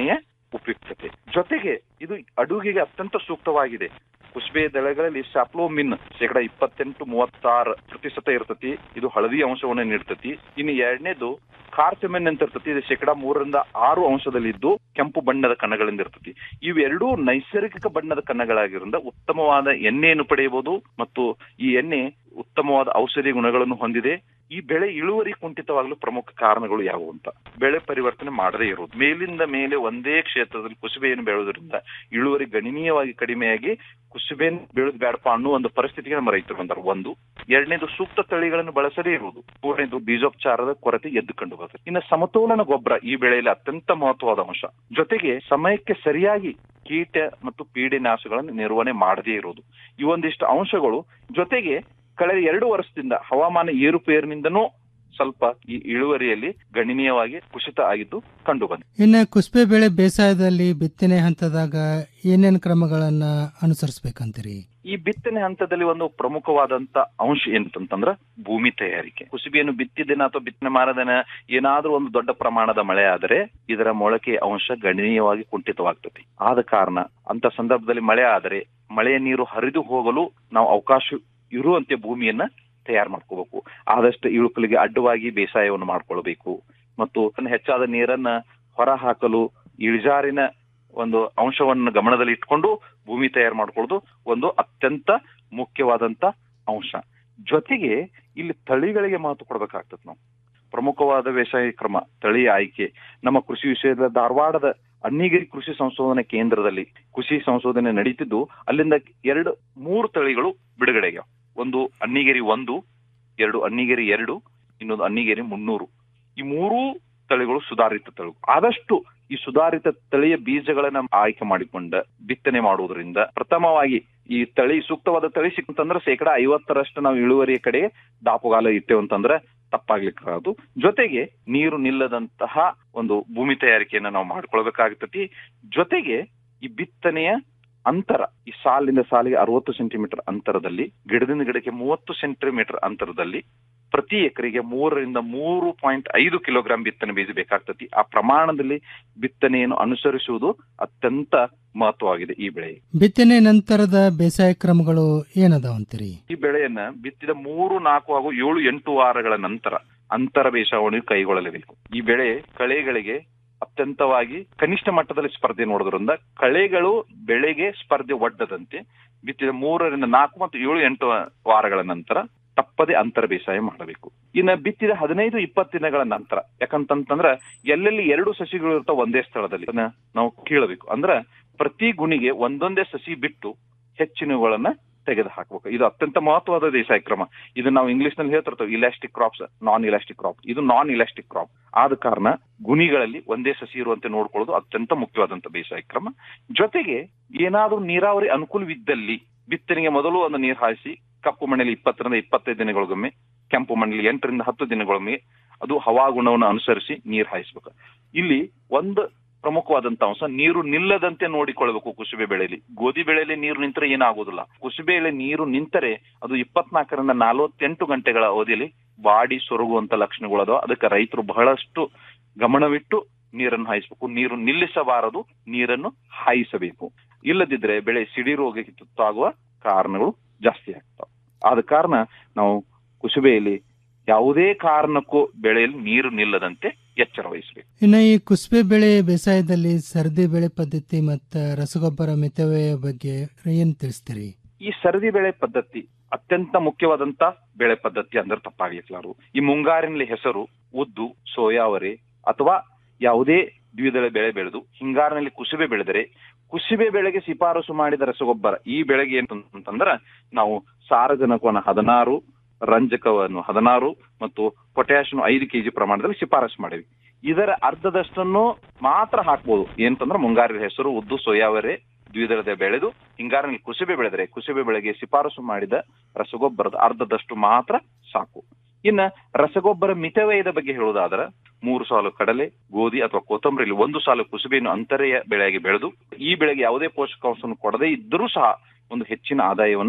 ಉಪಯುಕ್ತತೆ ಜೊತೆಗೆ ಇದು ಅಡುಗೆಗೆ ಅತ್ಯಂತ ಸೂಕ್ತವಾಗಿದೆ ಕುಸ್ಬೆ ದಳಗಳಲ್ಲಿ ಸ್ಯಾಪ್ಲೋಮಿನ್ ಶೇಕಡ ಇಪ್ಪತ್ತೆಂಟು ಮೂವತ್ತಾರು ಪ್ರತಿಶತ ಇರ್ತತಿ ಇದು ಹಳದಿ ಅಂಶವನ್ನು ನೀಡ್ತತಿ ಇನ್ನು ಎರಡನೇದು ಕಾರ್ಸೆಮೆನ್ ಅಂತ ಇರ್ತತಿ ಇದು ಶೇಕಡ ಮೂರರಿಂದ ಆರು ಅಂಶದಲ್ಲಿದ್ದು ಕೆಂಪು ಬಣ್ಣದ ಕಣಗಳಿಂದ ಇರ್ತತಿ ಇವೆರಡೂ ನೈಸರ್ಗಿಕ ಬಣ್ಣದ ಕಣಗಳಾಗಿರೋದ್ರಿಂದ ಉತ್ತಮವಾದ ಎಣ್ಣೆಯನ್ನು ಪಡೆಯಬಹುದು ಮತ್ತು ಈ ಎಣ್ಣೆ ಉತ್ತಮವಾದ ಔಷಧಿ ಗುಣಗಳನ್ನು ಹೊಂದಿದೆ ಈ ಬೆಳೆ ಇಳುವರಿ ಕುಂಠಿತವಾಗಲು ಪ್ರಮುಖ ಕಾರಣಗಳು ಯಾವುವು ಅಂತ ಬೆಳೆ ಪರಿವರ್ತನೆ ಮಾಡದೇ ಇರುವುದು ಮೇಲಿಂದ ಮೇಲೆ ಒಂದೇ ಕ್ಷೇತ್ರದಲ್ಲಿ ಕುಸುಬೆಯನ್ನು ಬೆಳೆಯೋದ್ರಿಂದ ಇಳುವರಿ ಗಣನೀಯವಾಗಿ ಕಡಿಮೆಯಾಗಿ ಕುಸುಬೆಯನ್ನು ಬೆಳೆದು ಬೇಡಪ್ಪ ಅನ್ನೋ ಒಂದು ಪರಿಸ್ಥಿತಿಗೆ ನಮ್ಮ ರೈತರು ಬಂದರು ಒಂದು ಎರಡನೇದು ಸೂಕ್ತ ತಳಿಗಳನ್ನು ಬಳಸದೇ ಇರುವುದು ಮೂರನೇದು ಬೀಜೋಪಚಾರದ ಕೊರತೆ ಎದ್ದು ಕಂಡು ಬರ್ತದೆ ಇನ್ನು ಸಮತೋಲನ ಗೊಬ್ಬರ ಈ ಬೆಳೆಯಲ್ಲಿ ಅತ್ಯಂತ ಮಹತ್ವವಾದ ಅಂಶ ಜೊತೆಗೆ ಸಮಯಕ್ಕೆ ಸರಿಯಾಗಿ ಕೀಟ ಮತ್ತು ಪೀಡೆನಾಶಗಳನ್ನು ನಿರ್ವಹಣೆ ಮಾಡದೇ ಇರುವುದು ಈ ಒಂದಿಷ್ಟು ಅಂಶಗಳು ಜೊತೆಗೆ ಕಳೆದ ಎರಡು ವರ್ಷದಿಂದ ಹವಾಮಾನ ಏರುಪೇರಿನಿಂದನೂ ಸ್ವಲ್ಪ ಈ ಇಳುವರಿಯಲ್ಲಿ ಗಣನೀಯವಾಗಿ ಕುಸಿತ ಆಗಿದ್ದು ಕಂಡು ಬಂದಿದೆ ಇನ್ನು ಕುಸ್ಬೆ ಬೆಳೆ ಬೇಸಾಯದಲ್ಲಿ ಬಿತ್ತನೆ ಹಂತದಾಗ ಏನೇನ್ ಕ್ರಮಗಳನ್ನ ಅನುಸರಿಸಬೇಕಂತೀರಿ ಈ ಬಿತ್ತನೆ ಹಂತದಲ್ಲಿ ಒಂದು ಪ್ರಮುಖವಾದಂತ ಅಂಶ ಏನಂತಂದ್ರ ಭೂಮಿ ತಯಾರಿಕೆ ಕುಸುಬಿಯನ್ನು ಬಿತ್ತಿದ್ದೇನ ಅಥವಾ ಬಿತ್ತನೆ ಮಾರದೇನ ಏನಾದ್ರೂ ಒಂದು ದೊಡ್ಡ ಪ್ರಮಾಣದ ಮಳೆ ಆದರೆ ಇದರ ಮೊಳಕೆ ಅಂಶ ಗಣನೀಯವಾಗಿ ಕುಂಠಿತವಾಗ್ತದೆ ಆದ ಕಾರಣ ಅಂತ ಸಂದರ್ಭದಲ್ಲಿ ಮಳೆ ಆದರೆ ಮಳೆಯ ನೀರು ಹರಿದು ಹೋಗಲು ನಾವು ಅವಕಾಶ ಇರುವಂತೆ ಭೂಮಿಯನ್ನ ತಯಾರು ಮಾಡ್ಕೋಬೇಕು ಆದಷ್ಟು ಇಳುಕಲಿಗೆ ಅಡ್ಡವಾಗಿ ಬೇಸಾಯವನ್ನು ಮಾಡ್ಕೊಳ್ಬೇಕು ಮತ್ತು ಹೆಚ್ಚಾದ ನೀರನ್ನ ಹೊರ ಹಾಕಲು ಇಳಿಜಾರಿನ ಒಂದು ಅಂಶವನ್ನು ಗಮನದಲ್ಲಿ ಇಟ್ಕೊಂಡು ಭೂಮಿ ತಯಾರು ಮಾಡ್ಕೊಳ್ಳೋದು ಒಂದು ಅತ್ಯಂತ ಮುಖ್ಯವಾದಂತ ಅಂಶ ಜೊತೆಗೆ ಇಲ್ಲಿ ತಳಿಗಳಿಗೆ ಮಹತ್ವ ಕೊಡ್ಬೇಕಾಗ್ತದೆ ನಾವು ಪ್ರಮುಖವಾದ ಬೇಸಾಯ ಕ್ರಮ ತಳಿ ಆಯ್ಕೆ ನಮ್ಮ ಕೃಷಿ ವಿಷಯದ ಧಾರವಾಡದ ಅನ್ನಿಗಿರಿ ಕೃಷಿ ಸಂಶೋಧನಾ ಕೇಂದ್ರದಲ್ಲಿ ಕೃಷಿ ಸಂಶೋಧನೆ ನಡೀತಿದ್ದು ಅಲ್ಲಿಂದ ಎರಡು ಮೂರು ತಳಿಗಳು ಬಿಡುಗಡೆಗೆ ಒಂದು ಅನ್ನಿಗಿರಿ ಒಂದು ಎರಡು ಅನ್ನಿಗಿರಿ ಎರಡು ಇನ್ನೊಂದು ಅನ್ನಿಗಿರಿ ಮುನ್ನೂರು ಈ ಮೂರೂ ತಳಿಗಳು ಸುಧಾರಿತ ತಳಿ ಆದಷ್ಟು ಈ ಸುಧಾರಿತ ತಳಿಯ ಬೀಜಗಳನ್ನ ಆಯ್ಕೆ ಮಾಡಿಕೊಂಡ ಬಿತ್ತನೆ ಮಾಡುವುದರಿಂದ ಪ್ರಥಮವಾಗಿ ಈ ತಳಿ ಸೂಕ್ತವಾದ ತಳಿ ಸಿಕ್ಕಂತಂದ್ರೆ ಶೇಕಡ ಐವತ್ತರಷ್ಟು ನಾವು ಇಳುವರಿಯ ಕಡೆ ದಾಪುಗಾಲ ಇಟ್ಟೇವಂತಂದ್ರೆ ತಪ್ಪಾಗ್ಲಿಕ್ಕೆ ಜೊತೆಗೆ ನೀರು ನಿಲ್ಲದಂತಹ ಒಂದು ಭೂಮಿ ತಯಾರಿಕೆಯನ್ನ ನಾವು ಮಾಡ್ಕೊಳ್ಬೇಕಾಗ್ತತಿ ಜೊತೆಗೆ ಈ ಬಿತ್ತನೆಯ ಅಂತರ ಈ ಸಾಲಿಂದ ಸಾಲಿಗೆ ಅರವತ್ತು ಸೆಂಟಿಮೀಟರ್ ಅಂತರದಲ್ಲಿ ಗಿಡದಿಂದ ಗಿಡಕ್ಕೆ ಮೂವತ್ತು ಸೆಂಟಿಮೀಟರ್ ಅಂತರದಲ್ಲಿ ಪ್ರತಿ ಎಕರೆಗೆ ಮೂರರಿಂದ ಮೂರು ಪಾಯಿಂಟ್ ಐದು ಕಿಲೋಗ್ರಾಂ ಬಿತ್ತನೆ ಬೀಜ ಬೇಕಾಗ್ತತಿ ಆ ಪ್ರಮಾಣದಲ್ಲಿ ಬಿತ್ತನೆಯನ್ನು ಅನುಸರಿಸುವುದು ಅತ್ಯಂತ ಮಹತ್ವವಾಗಿದೆ ಈ ಬೆಳೆ ಬಿತ್ತನೆ ನಂತರದ ಬೇಸಾಯ ಕ್ರಮಗಳು ಏನದಾವಂತೀರಿ ಈ ಬೆಳೆಯನ್ನ ಬಿತ್ತಿದ ಮೂರು ನಾಲ್ಕು ಹಾಗೂ ಏಳು ಎಂಟು ವಾರಗಳ ನಂತರ ಅಂತರ ಬೇಸಾಯವನ್ನು ಕೈಗೊಳ್ಳಲೇಬೇಕು ಈ ಬೆಳೆ ಕಳೆಗಳಿಗೆ ಅತ್ಯಂತವಾಗಿ ಕನಿಷ್ಠ ಮಟ್ಟದಲ್ಲಿ ಸ್ಪರ್ಧೆ ನೋಡೋದ್ರಿಂದ ಕಳೆಗಳು ಬೆಳೆಗೆ ಸ್ಪರ್ಧೆ ಒಡ್ಡದಂತೆ ಬಿತ್ತಿದ ಮೂರರಿಂದ ನಾಲ್ಕು ಮತ್ತು ಏಳು ಎಂಟು ವಾರಗಳ ನಂತರ ತಪ್ಪದೆ ಅಂತರ ಬೇಸಾಯ ಮಾಡಬೇಕು ಇನ್ನು ಬಿತ್ತಿದ ಹದಿನೈದು ಇಪ್ಪತ್ತು ದಿನಗಳ ನಂತರ ಯಾಕಂತಂದ್ರ ಎಲ್ಲೆಲ್ಲಿ ಎರಡು ಸಸಿಗಳು ಇರ್ತಾವ ಒಂದೇ ಸ್ಥಳದಲ್ಲಿ ಅದನ್ನ ನಾವು ಕೀಳಬೇಕು ಅಂದ್ರ ಪ್ರತಿ ಗುಣಿಗೆ ಒಂದೊಂದೇ ಸಸಿ ಬಿಟ್ಟು ಹೆಚ್ಚಿನವುಗಳನ್ನ ತೆಗೆದು ಹಾಕ್ಬೇಕು ಇದು ಅತ್ಯಂತ ಮಹತ್ವದ ಬೇಸಾಯ ಕ್ರಮ ಇದು ನಾವು ಇಂಗ್ಲಿಷ್ ನಲ್ಲಿ ಹೇಳ್ತಿರ್ತೇವೆ elastic crops non elastic crop ಇದು ನಾನ್ ಇಲಾಸ್ಟಿಕ್ ಕ್ರಾಪ್ ಆದ ಕಾರಣ ಗುಣಿಗಳಲ್ಲಿ ಒಂದೇ ಸಸಿ ಇರುವಂತೆ ನೋಡ್ಕೊಳ್ಳೋದು ಅತ್ಯಂತ ಮುಖ್ಯವಾದಂತ ಬೇಸಾಯ ಕ್ರಮ ಜೊತೆಗೆ ಏನಾದ್ರೂ ನೀರಾವರಿ ಅನುಕೂಲವಿದ್ದಲ್ಲಿ ಬಿತ್ತನೆಗೆ ಮೊದಲು ಒಂದು ನೀರು ಹಾಯಿಸಿ ಕಪ್ಪು ಮಣ್ಣಲ್ಲಿ ಇಪ್ಪತ್ತರಿಂದ ಇಪ್ಪತ್ತೈದು ದಿನಗಳಿಗೊಮ್ಮೆ ಕೆಂಪು ಮಣ್ಣಲ್ಲಿ ಎಂಟರಿಂದ ಹತ್ತು ದಿನಗೊಮ್ಮೆ ಅದು ಹವಾಗುಣವನ್ನು ಅನುಸರಿಸಿ ನೀರು ಹಾಯಿಸ್ಬೇಕು ಇಲ್ಲಿ ಒಂದು ಪ್ರಮುಖವಾದಂತ ಅಂಶ ನೀರು ನಿಲ್ಲದಂತೆ ನೋಡಿಕೊಳ್ಬೇಕು ಕುಸುಬೆ ಬೆಳೆಯಲ್ಲಿ ಗೋಧಿ ಬೆಳೆಯಲ್ಲಿ ನೀರು ನಿಂತರೆ ಏನಾಗುದಿಲ್ಲ ಕುಸುಬೆ ಬೆಳೆ ನೀರು ನಿಂತರೆ ಅದು ಇಪ್ಪತ್ನಾಲ್ಕರಿಂದ ನಲವತ್ತೆಂಟು ಗಂಟೆಗಳ ಅವಧಿಯಲ್ಲಿ ಬಾಡಿ ಸೊರಗುವಂತ ಲಕ್ಷಣಗಳು ಅದಾವ ಅದಕ್ಕೆ ರೈತರು ಬಹಳಷ್ಟು ಗಮನವಿಟ್ಟು ನೀರನ್ನು ಹಾಯಿಸಬೇಕು ನೀರು ನಿಲ್ಲಿಸಬಾರದು ನೀರನ್ನು ಹಾಯಿಸಬೇಕು ಇಲ್ಲದಿದ್ರೆ ಬೆಳೆ ಸಿಡಿ ರೋಗಕ್ಕೆ ತುತ್ತಾಗುವ ಕಾರಣಗಳು ಜಾಸ್ತಿ ಆಗ್ತಾವೆ ಆದ ಕಾರಣ ನಾವು ಕುಸುಬೆಯಲ್ಲಿ ಯಾವುದೇ ಕಾರಣಕ್ಕೂ ಬೆಳೆಯಲ್ಲಿ ನೀರು ನಿಲ್ಲದಂತೆ ಎಚ್ಚರ ವಹಿಸಬೇಕು ಇನ್ನ ಈ ಕುಸ್ಬೆ ಬೆಳೆ ಬೇಸಾಯದಲ್ಲಿ ಸರದಿ ಬೆಳೆ ಪದ್ಧತಿ ಮತ್ತ ರಸಗೊಬ್ಬರ ಮಿತವ್ಯಯ ಬಗ್ಗೆ ಏನ್ ತಿಳಿಸ್ತೀರಿ ಈ ಸರದಿ ಬೆಳೆ ಪದ್ಧತಿ ಅತ್ಯಂತ ಮುಖ್ಯವಾದಂತ ಬೆಳೆ ಪದ್ಧತಿ ಅಂದ್ರೆ ತಪ್ಪಾಗ್ಲಿಕ್ಲಾರು ಈ ಮುಂಗಾರಿನಲ್ಲಿ ಹೆಸರು ಉದ್ದು ಸೋಯಾವರೆ ಅಥವಾ ಯಾವುದೇ ದ್ವಿದಳ ಬೆಳೆ ಬೆಳೆದು ಹಿಂಗಾರಿನಲ್ಲಿ ಕುಸುಬೆ ಬೆಳೆದರೆ ಕುಸುಬೆ ಬೆಳೆಗೆ ಶಿಫಾರಸು ಮಾಡಿದ ರಸಗೊಬ್ಬರ ಈ ಬೆಳೆಗೆ ಏನಂತಂದ್ರ ನಾವು ಸಾರಜನಕವನ್ನು ಹದಿನಾರು ರಂಜಕವನ್ನು ಹದಿನಾರು ಮತ್ತು ಪೊಟ್ಯಾಷಿಯಂ ಐದು ಕೆಜಿ ಪ್ರಮಾಣದಲ್ಲಿ ಶಿಫಾರಸು ಮಾಡಿವಿ ಇದರ ಅರ್ಧದಷ್ಟನ್ನು ಮಾತ್ರ ಹಾಕ್ಬೋದು ಏನಂತಂದ್ರೆ ಮುಂಗಾರಿನ ಹೆಸರು ಉದ್ದು ಸೋಯಾವರೆ ದ್ವಿದಳದ ಬೆಳೆದು ಹಿಂಗಾರಿನಲ್ಲಿ ಕುಸುಬೆ ಬೆಳೆದರೆ ಕುಸುಬೆ ಬೆಳೆಗೆ ಶಿಫಾರಸು ಮಾಡಿದ ರಸಗೊಬ್ಬರದ ಅರ್ಧದಷ್ಟು ಮಾತ್ರ ಸಾಕು ಇನ್ನ ರಸಗೊಬ್ಬರ ಮಿತವ್ಯಯದ ಬಗ್ಗೆ ಹೇಳುವುದಾದ್ರೆ ಮೂರು ಸಾಲು ಕಡಲೆ ಗೋಧಿ ಅಥವಾ ಕೊತ್ತಂಬರಿಲಿ ಒಂದು ಸಾಲು ಕುಸುಬೆಯನ್ನು ಅಂತರೆಯ ಬೆಳೆಯಾಗಿ ಬೆಳೆದು ಈ ಬೆಳೆಗೆ ಯಾವುದೇ ಪೋಷಕಾಂಶವನ್ನು ಕೊಡದೇ ಇದ್ದರೂ ಸಹ ಒಂದು ಹೆಚ್ಚಿನ ಆದಾಯವನ್ನ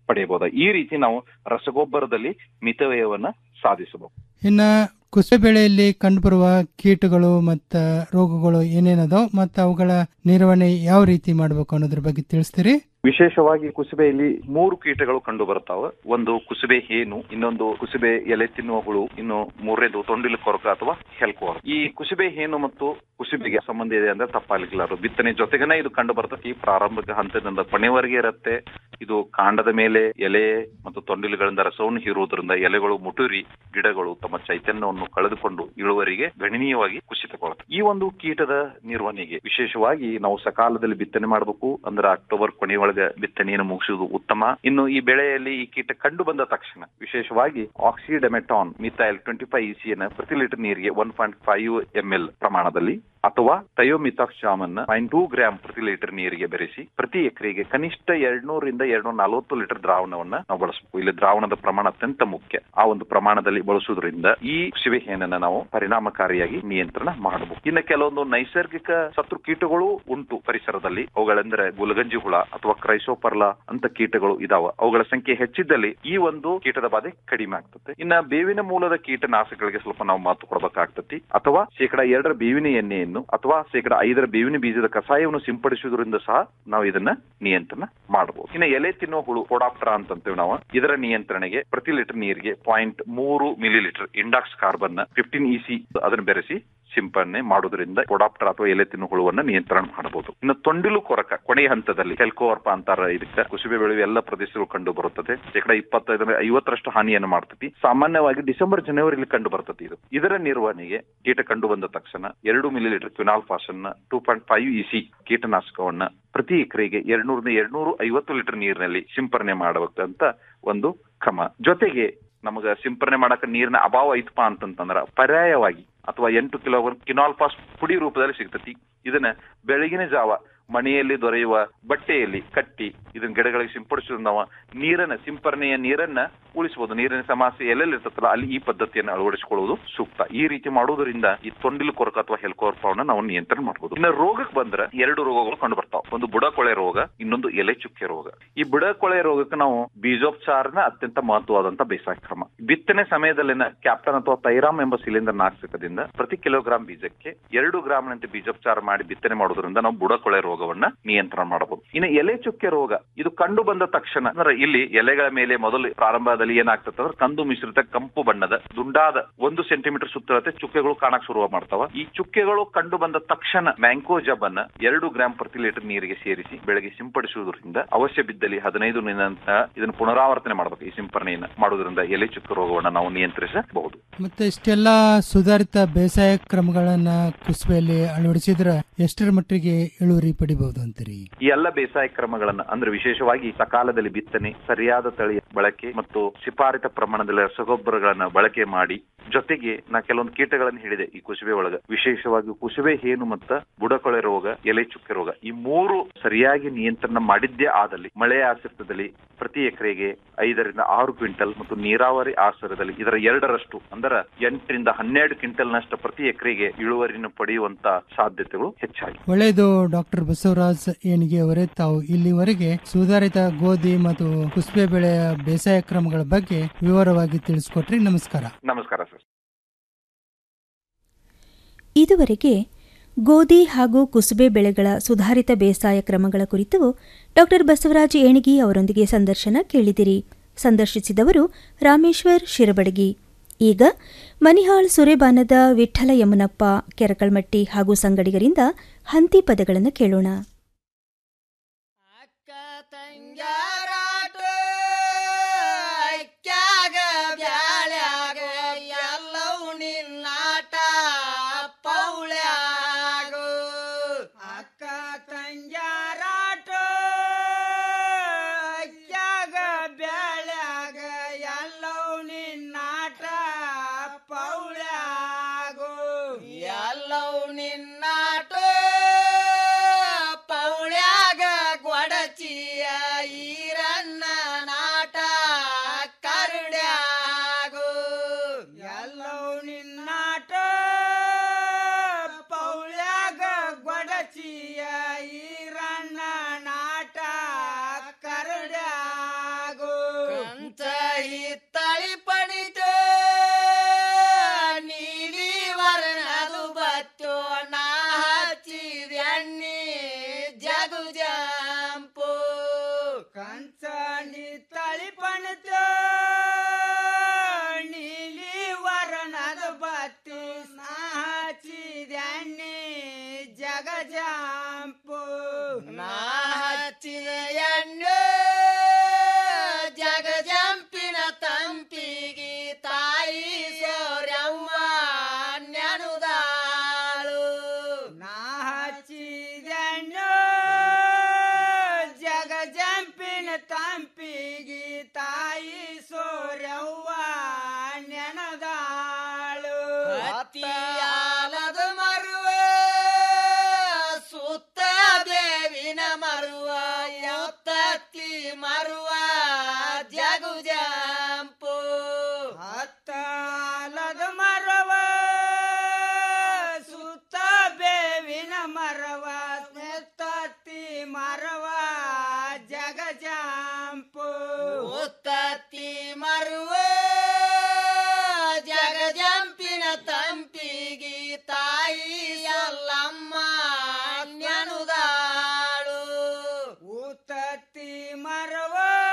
ಪಡೆಯಬಹುದು ಈ ರೀತಿ ನಾವು ರಸಗೊಬ್ಬರದಲ್ಲಿ ಮಿತವ್ಯಯವನ್ನ ಸಾಧಿಸಬಹುದು ಇನ್ನ ಕುಸೆ ಬೆಳೆಯಲ್ಲಿ ಕಂಡುಬರುವ ಕೀಟಗಳು ಮತ್ತ ರೋಗಗಳು ಏನೇನದೋ ಮತ್ತ ಅವುಗಳ ನಿರ್ವಹಣೆ ಯಾವ ರೀತಿ ಮಾಡಬೇಕು ಅನ್ನೋದ್ರ ಬಗ್ಗೆ ತಿಳಿಸ್ತೀರಿ ವಿಶೇಷವಾಗಿ ಕುಸುಬೆಯಲ್ಲಿ ಮೂರು ಕೀಟಗಳು ಕಂಡು ಬರ್ತಾವ ಒಂದು ಕುಸುಬೆ ಹೇನು ಇನ್ನೊಂದು ಕುಸುಬೆ ಎಲೆ ತಿನ್ನುವ ಹುಳು ಇನ್ನು ಮೂರನೇದು ತೊಂಡಿಲು ಕೊರಕ ಅಥವಾ ಹೆಲ್ಕೋರ್ ಈ ಕುಸುಬೆ ಹೇನು ಮತ್ತು ಕುಸುಬೆಗೆ ಸಂಬಂಧ ಇದೆ ಅಂದ್ರೆ ತಪ್ಪಾಗಲಿಕ್ಕಿಲ್ಲ ಬಿತ್ತನೆ ಜೊತೆಗೇನೆ ಇದು ಕಂಡು ಬರ್ತದೆ ಈ ಪ್ರಾರಂಭಿಕ ಹಂತದಿಂದ ಕೊನೆವರೆಗೆ ಇರುತ್ತೆ ಇದು ಕಾಂಡದ ಮೇಲೆ ಎಲೆ ಮತ್ತು ತೊಂಡಿಲುಗಳಿಂದ ರಸವನ್ನು ಹೀರುವುದರಿಂದ ಎಲೆಗಳು ಮುಟುರಿ ಗಿಡಗಳು ತಮ್ಮ ಚೈತನ್ಯವನ್ನು ಕಳೆದುಕೊಂಡು ಇಳುವರಿಗೆ ಗಣನೀಯವಾಗಿ ಕುಸಿತಗೊಳ್ಳುತ್ತೆ ಈ ಒಂದು ಕೀಟದ ನಿರ್ವಹಣೆಗೆ ವಿಶೇಷವಾಗಿ ನಾವು ಸಕಾಲದಲ್ಲಿ ಬಿತ್ತನೆ ಮಾಡಬೇಕು ಅಂದ್ರೆ ಅಕ್ಟೋಬರ್ ಕೊನೆಯೊಳಗೆ ಬಿತ್ತನೆಯನ್ನು ಮುಗಿಸುವುದು ಉತ್ತಮ ಇನ್ನು ಈ ಬೆಳೆಯಲ್ಲಿ ಈ ಕೀಟ ಕಂಡು ಬಂದ ತಕ್ಷಣ ವಿಶೇಷವಾಗಿ ಆಕ್ಸಿಡೆಮೆಟಾನ್ ಮಿಥೈಲ್ ಟ್ವೆಂಟಿ ಫೈವ್ ಇಸಿಯನ್ನ ಪ್ರತಿ ಲೀಟರ್ ನೀರಿಗೆ one point five M L ಪ್ರಮಾಣದಲ್ಲಿ ಅಥವಾ ಥಯೋಮಿಥಾಕ್ಸಾಮ್ ಅನ್ನ ಪಾಯಿಂಟ್ ಟೂ ಗ್ರಾಮ್ ಪ್ರತಿ ಲೀಟರ್ ನೀರಿಗೆ ಬೆರೆಸಿ ಪ್ರತಿ ಎಕರೆಗೆ ಕನಿಷ್ಠ ಎರಡ್ನೂರಿಂದ ಎರಡ್ನೂರ ನಲವತ್ತು ಲೀಟರ್ ದ್ರಾವಣವನ್ನ ನಾವು ಬಳಸಬೇಕು ಇಲ್ಲಿ ದ್ರಾವಣದ ಪ್ರಮಾಣ ಅತ್ಯಂತ ಮುಖ್ಯ ಆ ಒಂದು ಪ್ರಮಾಣದಲ್ಲಿ ಬಳಸುವುದರಿಂದ ಈ ಶಿವೆಹೇನನ್ನ ನಾವು ಪರಿಣಾಮಕಾರಿಯಾಗಿ ನಿಯಂತ್ರಣ ಮಾಡಬಹುದು ಇನ್ನು ಕೆಲವೊಂದು ನೈಸರ್ಗಿಕ ಶತ್ರು ಕೀಟಗಳು ಉಂಟು ಪರಿಸರದಲ್ಲಿ ಅವುಗಳೆಂದರೆ ಗುಲಗಂಜಿ ಹುಳ ಅಥವಾ ಕ್ರೈಸೋಪರ್ಲಾ ಅಂತ ಕೀಟಗಳು ಇದಾವ ಅವುಗಳ ಸಂಖ್ಯೆ ಹೆಚ್ಚಿದ್ದಲ್ಲಿ ಈ ಒಂದು ಕೀಟದ ಬಾಧೆ ಕಡಿಮೆ ಆಗ್ತದೆ ಇನ್ನ ಬೇವಿನ ಮೂಲದ ಕೀಟನಾಶಕಗಳಿಗೆ ಸ್ವಲ್ಪ ನಾವು ಮಾತು ಕೊಡಬೇಕಾಗ್ತತಿ ಅಥವಾ ಶೇಕಡ ಎರಡರ ಬೇವಿನ ಎಣ್ಣೆಯನ್ನು ಅಥವಾ ಶೇಕಡ ಐದರ ಬೇವಿನ ಬೀಜದ ಕಷಾಯವನ್ನು ಸಿಂಪಡಿಸುವುದರಿಂದ ಸಹ ನಾವು ಇದನ್ನ ನಿಯಂತ್ರಣ ಮಾಡಬಹುದು ಇನ್ನು ಎಲೆ ತಿನ್ನೋ ಹುಳು ಕೊಡಾಪ್ಟರ ಅಂತಂತೇವೆ ನಾವು ಇದರ ನಿಯಂತ್ರಣೆಗೆ ಪ್ರತಿ ಲೀಟರ್ ನೀರಿಗೆ ಪಾಯಿಂಟ್ ಮೂರು millilitre indoxacarb fifteen EC ಅದನ್ನು ಬೆರೆಸಿ ಸಿಂಪಡಣೆ ಮಾಡುವುದರಿಂದ ಕೊಡಾಪ್ಟರ್ ಅಥವಾ ಎಲೆ ತಿನ್ನು ಹುಳುವನ್ನ ನಿಯಂತ್ರಣ ಮಾಡಬಹುದು ಇನ್ನು ತೊಂಡಿಲು ಕೊರಕ ಕೊನೆಯ ಹಂತದಲ್ಲಿ ಹೆಲ್ಕೋವರ್ಪ ಅಂತಾರ ಇದಕ್ಕೆ ಕುಸುಬೆ ಬೆಳೆಯುವ ಎಲ್ಲ ಪ್ರದೇಶಗಳು ಕಂಡು ಬರುತ್ತದೆ ಶೇಕಡ ಇಪ್ಪತ್ತೈದರಿಂದ ಐವತ್ತರಷ್ಟು ಹಾನಿಯನ್ನು ಮಾಡ್ತತಿ ಸಾಮಾನ್ಯವಾಗಿ ಡಿಸೆಂಬರ್ ಜನವರಿಲಿ ಕಂಡು ಬರ್ತದೆ ಇದು ಇದರ ನಿರ್ವಹಣೆಗೆ ಕೀಟ ಕಂಡು ಬಂದ ತಕ್ಷಣ ಎರಡು ಮಿಲಿ ಲೀಟರ್ ಕ್ವಿನಾಲ್ ಫಾಸನ್ನ ಟೂ ಪಾಯಿಂಟ್ ಫೈವ್ ಇಸಿ ಕೀಟನಾಶಕವನ್ನ ಪ್ರತಿ ಎಕರೆಗೆ ಎರಡ್ನೂರಿಂದ ಎರಡ್ನೂರು ಐವತ್ತು ಲೀಟರ್ ನೀರಿನಲ್ಲಿ ಸಿಂಪರಣೆ ಮಾಡಬೇಕಂತ ಒಂದು ಕ್ರಮ ಜೊತೆಗೆ ನಮಗ ಸಿಂಪರಣೆ ಮಾಡಕ ನೀರಿನ ಅಭಾವ ಐತಪ್ಪ ಅಂತಂತಂದ್ರ ಪರ್ಯಾಯವಾಗಿ ಅಥವಾ ಎಂಟು ಕಿಲೋ ಕಿನಾಲ್ಪಾಸ್ ಪುಡಿ ರೂಪದಲ್ಲಿ ಸಿಗ್ತತಿ ಇದನ್ನ ಬೆಳಗಿನ ಜಾವ ಮನೆಯಲ್ಲಿ ದೊರೆಯುವ ಬಟ್ಟೆಯಲ್ಲಿ ಕಟ್ಟಿ ಇದನ್ನ ಗಿಡಗಳಿಗೆ ಸಿಂಪಡಿಸಿದ ನಾವು ನೀರನ್ನ ಸಿಂಪರಣೆಯ ನೀರನ್ನ ಉಳಿಸಬಹುದು ನೀರಿನ ಸಮಸ್ಯೆ ಎಲ್ಲೆಲ್ಲಿ ಇರ್ತದಲ್ಲ ಅಲ್ಲಿ ಈ ಪದ್ಧತಿಯನ್ನು ಅಳವಡಿಸಿಕೊಳ್ಳುವುದು ಸೂಕ್ತ ಈ ರೀತಿ ಮಾಡುವುದರಿಂದ ಈ ತೊಂಡಿಲು ಕೊರಕ ಅಥವಾ ಹೆಲ್ಕೋರ್ಪವನ್ನ ನಾವು ನಿಯಂತ್ರಣ ಮಾಡಬಹುದು ಇನ್ನು ರೋಗಕ್ಕೆ ಬಂದ್ರೆ ಎರಡು ರೋಗಗಳು ಕಂಡು ಬರ್ತಾವ ಒಂದು ಬುಡಕೊಳೆ ರೋಗ ಇನ್ನೊಂದು ಎಲೆ ಚುಕ್ಕೆ ರೋಗ ಈ ಬುಡಕೊಳೆ ರೋಗಕ್ಕೆ ನಾವು ಬೀಜೋಪಚಾರನ ಅತ್ಯಂತ ಮಹತ್ವವಾದಂತ ಬೇಸಾಯ ಕ್ರಮ ಬಿತ್ತನೆ ಸಮಯದಲ್ಲಿನ ಕ್ಯಾಪ್ಟನ್ ಅಥವಾ ತೈರಾಮ್ ಎಂಬ ಸಿಲಿಂಡರ್ ನಾಶಕದಿಂದ ಪ್ರತಿ ಕಿಲೋಗ್ರಾಂ ಬೀಜಕ್ಕೆ ಎರಡು ಗ್ರಾಮ್ನಂತೆ ಬೀಜೋಪಚಾರ ಮಾಡಿ ಬಿತ್ತನೆ ಮಾಡೋದ್ರಿಂದ ನಾವು ಬುಡಕೊಳೆ ರೋಗವನ್ನ ನಿಯಂತ್ರಣ ಮಾಡಬಹುದು ಇನ್ನು ಎಲೆ ಚುಕ್ಕೆ ರೋಗ ಇದು ಕಂಡು ಬಂದ ತಕ್ಷಣ ಅಂದ್ರೆ ಇಲ್ಲಿ ಎಲೆಗಳ ಮೇಲೆ ಮೊದಲು ಪ್ರಾರಂಭದಲ್ಲಿ ಏನಾಗ್ತದೆ ಅಂದ್ರೆ ಕಂದು ಮಿಶ್ರಿತ ಕಂಪು ಬಣ್ಣದ ದುಂಡಾದ ಒಂದು ಸೆಂಟಿಮೀಟರ್ ಸುತ್ತಳತೆ ಚುಕ್ಕೆಗಳು ಕಾಣಕ್ ಶುರು ಮಾಡ್ತಾವ ಈ ಚುಕ್ಕೆಗಳು ಕಂಡು ಬಂದ ತಕ್ಷಣ ಮ್ಯಾಂಕೋ ಜಬ್ ಅನ್ನ ಎರಡು ಗ್ರಾಂ ಪ್ರತಿ ಲೀಟರ್ ನೀರಿಗೆ ಸೇರಿಸಿ ಬೆಳಗ್ಗೆ ಸಿಂಪಡಿಸುವುದರಿಂದ ಅವಶ್ಯ ಬಿದ್ದಲ್ಲಿ ಹದಿನೈದು ದಿನದ ಇದನ್ನು ಪುನರಾವರ್ತನೆ ಮಾಡಬೇಕು ಈ ಸಿಂಪರಣೆಯನ್ನ ಮಾಡುವುದರಿಂದ ಎಲೆ ಚುಕ್ಕೆ ರೋಗವನ್ನು ನಾವು ನಿಯಂತ್ರಿಸಬಹುದು ಮತ್ತೆ ಇಷ್ಟೆಲ್ಲ ಸುಧಾರಿತ ಬೇಸಾಯ ಕ್ರಮಗಳನ್ನ ಕುಸುಬೆಯಲ್ಲಿ ಅಳವಡಿಸಿದ್ರ ಎಷ್ಟರ ಮಟ್ಟಿಗೆ ಇಳುವರಿ ಪಡಿಬಹುದು ಅಂತೀರಿ ಈ ಎಲ್ಲ ಬೇಸಾಯ ಕ್ರಮಗಳನ್ನ ಅಂದ್ರೆ ವಿಶೇಷವಾಗಿ ಸಕಾಲದಲ್ಲಿ ಬಿತ್ತನೆ ಸರಿಯಾದ ತಳಿ ಬಳಕೆ ಮತ್ತು ಶಿಫಾರಿತ ಪ್ರಮಾಣದಲ್ಲಿ ರಸಗೊಬ್ಬರಗಳನ್ನ ಬಳಕೆ ಮಾಡಿ ಜೊತೆಗೆ ನಾ ಕೆಲವೊಂದು ಕೀಟಗಳನ್ನು ಹೇಳಿದೆ ಈ ಕುಸುಬೆ ಒಳಗ ವಿಶೇಷವಾಗಿ ಕುಸುಬೆ ಹೇನು ಮತ್ತ ಬುಡಕೊಳೆ ರೋಗ ಎಲೆ ಚುಕ್ಕೆ ರೋಗ ಈ ಮೂರು ಸರಿಯಾಗಿ ನಿಯಂತ್ರಣ ಮಾಡಿದ್ದೇ ಆದಲ್ಲಿ ಮಳೆ ಆಶ್ರಿತದಲ್ಲಿ ಪ್ರತಿ ಎಕರೆಗೆ ಐದರಿಂದ ಆರು ಕ್ವಿಂಟಲ್ ಮತ್ತು ನೀರಾವರಿ ಆಶ್ರಯದಲ್ಲಿ ಇದರ ಎರಡರಷ್ಟು ಅಂದರ ಎಂಟರಿಂದ ಹನ್ನೆರಡು ಕ್ವಿಂಟಲ್ ನಷ್ಟ ಪ್ರತಿ ಎಕರೆಗೆ ಇಳುವರಿನ ಪಡೆಯುವಂತ ಸಾಧ್ಯತೆಗಳು ಹೆಚ್ಚಾಗಿ ಒಳ್ಳೆಯದು ಡಾಕ್ಟರ್ ಬಸವರಾಜ್ ಏಣಿಗೆ ಅವರೇ ತಾವು ಇಲ್ಲಿವರೆಗೆ ಸುಧಾರಿತ ಗೋಧಿ ಮತ್ತು ಕುಸುಬೆ ಬೆಳೆಯ ಬೇಸಾಯ ಕ್ರಮಗಳ ಬಗ್ಗೆ ವಿವರವಾಗಿ ತಿಳಿಸ್ಕೊಟ್ರಿ ನಮಸ್ಕಾರ ನಮಸ್ಕಾರ ಸರ್ ಇದುವರೆಗೆ ಗೋಧಿ ಹಾಗೂ ಕುಸುಬೆ ಬೆಳೆಗಳ ಸುಧಾರಿತ ಬೇಸಾಯ ಕ್ರಮಗಳ ಕುರಿತು ಡಾಕ್ಟರ್ ಬಸವರಾಜ ಏಣಿಗಿ ಅವರೊಂದಿಗೆ ಸಂದರ್ಶನ ಕೇಳಿದಿರಿ ಸಂದರ್ಶಿಸಿದವರು ರಾಮೇಶ್ವರ್ ಶಿರಬಡಗಿ ಈಗ ಮನಿಹಾಳ್ ಸುರೇಬಾನದ ವಿಠ್ಠಲ ಯಮನಪ್ಪ ಕೆರಕಳ್ಮಟ್ಟಿ ಹಾಗೂ ಸಂಗಡಿಗರಿಂದ ಹಂತಿ ಪದಗಳನ್ನು ಕೇಳೋಣ ಅಕ್ಕ್ಯಾಗ ಬ್ಯಾಳ್ಯಾಗ ಎಲ್ಲವೂ ನಿನ್ನಾಟ ಪೌಳ್ಯಾಗ ಅಕ್ಕ ತಂಗ್ಯಾರಾಟ ಅಕ್ಕ್ಯಾಗ ಬ್ಯಾಳ್ಯಾಗ ಎಲ್ಲವೂ ನಿನ್ನಾಟ ಪೌಳ್ಯಾಗ ಎಲ್ಲವೂ ನಿನ್ನಾಟ ಜಾಂಪು ನಾ ಹಚ್ಚಿದ ಎಣ್ಣೆ ಜಗ ಜಂಪಿನ ತಂಪಿಗೆ ತಾಯಿ ಸೋರ್ಯಮ್ಮ ನೆನುದಾಳು ನಾ ಹಚ್ಚಿದೆಣ್ಣು ಜಗ ಜಂಪಿನ ತಂಪಿಗೆ ತಾಯಿ ಸೋರ್ಯವ್ವ ನೆನದಾಳು ಹತ್ತಿಯಾಲದ ಮರುವ ಸುತ್ತ ಬೇವಿನ ಮರುವ ಎತ್ತತ್ತಿ ಮರುವ ಜಗು ಜಂಪು ಹತ್ತಾಲದ ಮರವ ಸುತ್ತ ಬೇವಿನ ಮರವ ಎತ್ತತ್ತಿ ಮರವ ಜಗ ಜಂಪು ಉತ್ತತ್ತಿ ಮರುವ ಜಗ ಜಂಪಿನ ತಂಪಿಗೆ ತಾಯಿ ಎಲ್ಲಮ್ಮ ನೆನುದಾಳು ಉತ್ತತ್ತಿ ಮರವ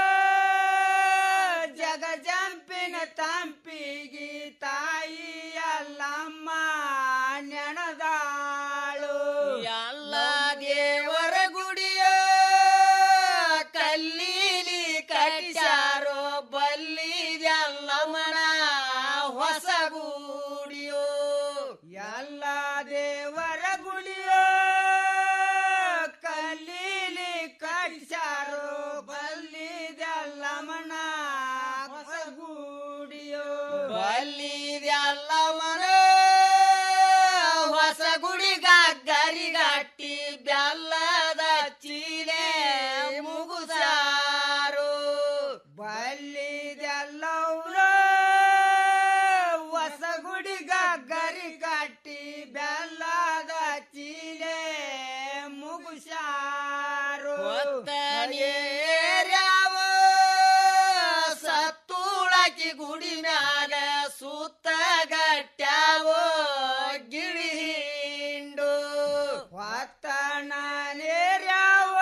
ಜಗ ಜಂಪಿನ ತಂಪಿಗೆ ತಾಯಿ ಎಲ್ಲಮ್ಮ ನೆನದಾಳು ಎಲ್ಲ ದೇವರ ಗುಡಿಯ ಕಲ್ಲೀಲಿ ಕಟ್ಟಿಸಾರೋ ಬಲ್ಲಿದೆಲ್ಲಮ್ಮನ ಹೊಸ ಗುಡಿಯೋ ಎಲ್ಲ ದೇವರ ಗುಡಿಯೋ ಕಲ್ಲೀಲಿ ಕಟ್ಟಿಸಾರೋ ಬಲ್ಲಿದೆಲ್ಲಮ್ಮನ ಹೊಸ ಗುಡಿಯೋ ಬಲ್ಲಿದೆಲ್ಲಮ್ಮನ ಹೊಸ ಗುಡಿಗ ಗರಿಗಟ್ಟಿ ಬೆಲ್ಲದ ಚೀಲೆ ಮುಗುಸಾರು ಬಲ್ಲಿದೆಲ್ಲವ್ರು ಹೊಸ ಗುಡಿಗ ಗರಿಗಟ್ಟಿ ಬೆಲ್ಲದ ಚೀಲೆ ಮುಗುಸಾರು ನೇರ್ಯಾವ ಸತ್ತುಳಕಿ ಗುಡಿ ಮ್ಯಾಲ ಸುತ್ತ ಗಟ್ಟ್ಯಾವೋ ಗಿಳಿ ಹಿಂಡು ಹೊತ್ತಣ ನೇರ್ಯಾವ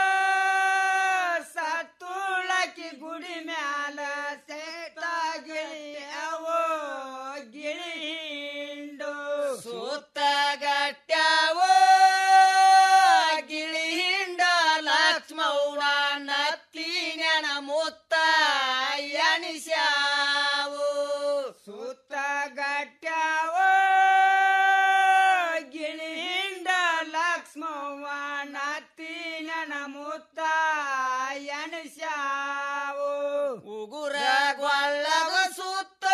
ಸತ್ತುಳಕಿ ಗುಡಿ ಮ್ಯಾಲ ಸೇತ ಗಿಳಿಯಾವೋ ಗಿಳಿ ಹಿಂಡು ಸುತ್ತ ಗಟ್ಟ್ಯಾವೋ ಗಿಳಿ ಹಿಂಡ ಲಕ್ಷ್ಮೌಡ ನತ್ತಿ ನೆನ ಮುತ್ತ ಎಣಿಸ್ಯಾವು ಸುತ್ತ ಗಟ್ಟ್ಯಾವೋ ಗಿಳಿ ಹಿಂಡ ಲಕ್ಷ್ಮವ್ವ ನತ್ತಿ ನೆನ ಮುತ್ತ ಎಣಿಸ್ಯಾವು ಉಗುರ ಗೊಳ್ಳಗ ಸುತ್ತ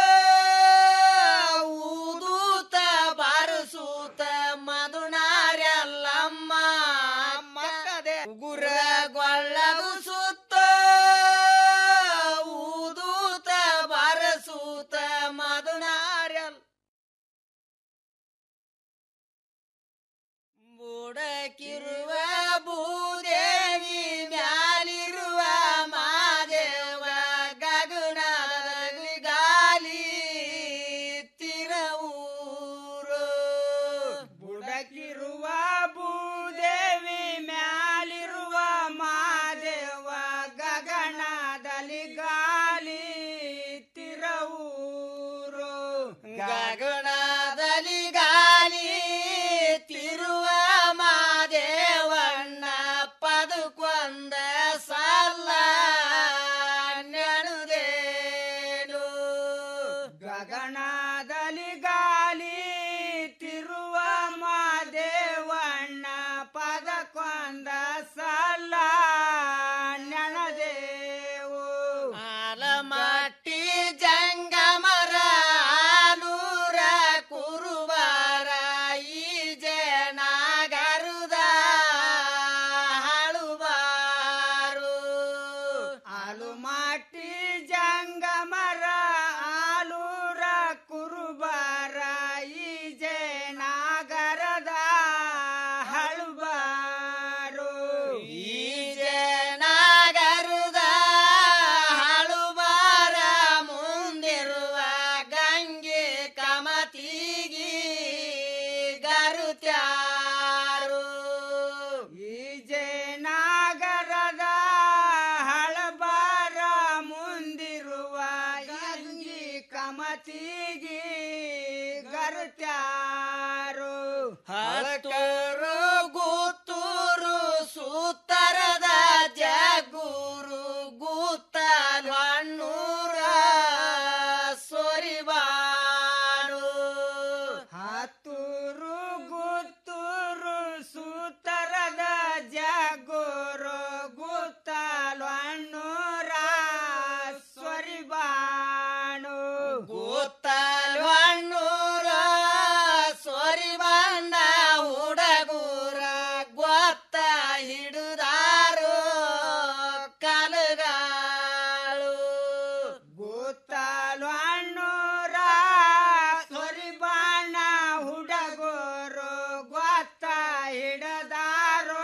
ಊದೂತ ಬಾರಸೂತ ಮಧುನಾರ್ಯಲ್ಲಮ್ಮ ಮಕ್ಕದೆ ಉಗುರ ಗೊಳ್ಳಗು ಸುತ್ತ ಊದೂತ ಬಾರಸೂತ ಮಧುನಾರ್ಯಲ್ ಬುಡಕಿರುವ ಭೂದೇವಿ ಮ್ಯಾಲಿರುವ ಮಾದೇವ ಗಗನದಲ್ಲಿ ಗಾಲಿ ತಿರವೂರು ಬುಡಕಿರುವ ಭೂದೇವಿ ಮ್ಯಾಲಿರುವ ಮಾದೇವ ಗಗನದಲ್ಲಿ ಗಾಲಿ ತಿರವೂರು ಗಗನದಲ್ಲಿ ಗಾಲಿ ತಿರುವ ಮಾದೇವಣ್ಣ ಪದಕೊಂದ ಸಲ್ಲ ನೆನುದೇನು ಗಗನದಲ್ಲಿ ಗಾಲಿ ತಿರುವ ಮಾದೇವಣ್ಣ ಪದಕೊಂದ ಸಲ್ಲ ನೆನದೇವು ಆಲಮಟ್ಟಿ ಜಂಗಮರ ಆಲೂರ ಕುರುಬರ ಈ ಜನಗರುದ ಹಾಳುಬಾರು ಆಲುಮಾಟಿ ಜಂಗಮರ ಆಲೂರ ಕುರುಬರ ಈ ಜನಗರದ ಹಳುಬಾರು ಈ ಜನಗರುದ ಹಳುಬಾರ ಮುಂದಿರುವ ಗಂಗೆ ಕಮತಿಗಿ ಗರುತ್ಯಾರು ಈ ಜಯನಾಗರದ ಹಳಬಾರ ಮುಂದಿರುವ ಗಂಗಿ ಕಮತಿಗಿ ಗರುತ್ಯಾರು ಹಳಕರು ಗೋ ಗೊತ್ತಲು ಹಣ್ಣೂರ ಸೋರಿ ಬಂದ ಹುಡಗೂರ ಗೊತ್ತ ಹಿಡಿದಾರು ಕಲಗಾಳು ಗೊತ್ತಲು ಹಣ್ಣೂರ ಸೋರಿ ಬಾಣ ಹುಡಗೂರು ಗೊತ್ತ ಹಿಡದಾರು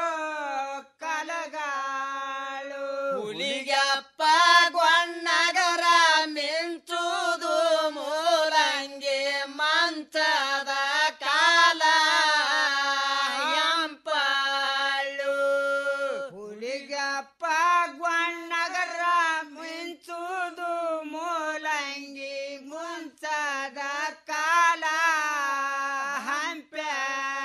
ಕಲಗಾಳು ಹುಲಿಗಪ್ಪ ಗೊಣ್ಣಗರ ಮಿಂಚುದು ಮೂಲಂಗಿ ಮಂಚದ ಕಾಲ ಎಂಪಾಳು ಹುಲಿಗಪ್ಪ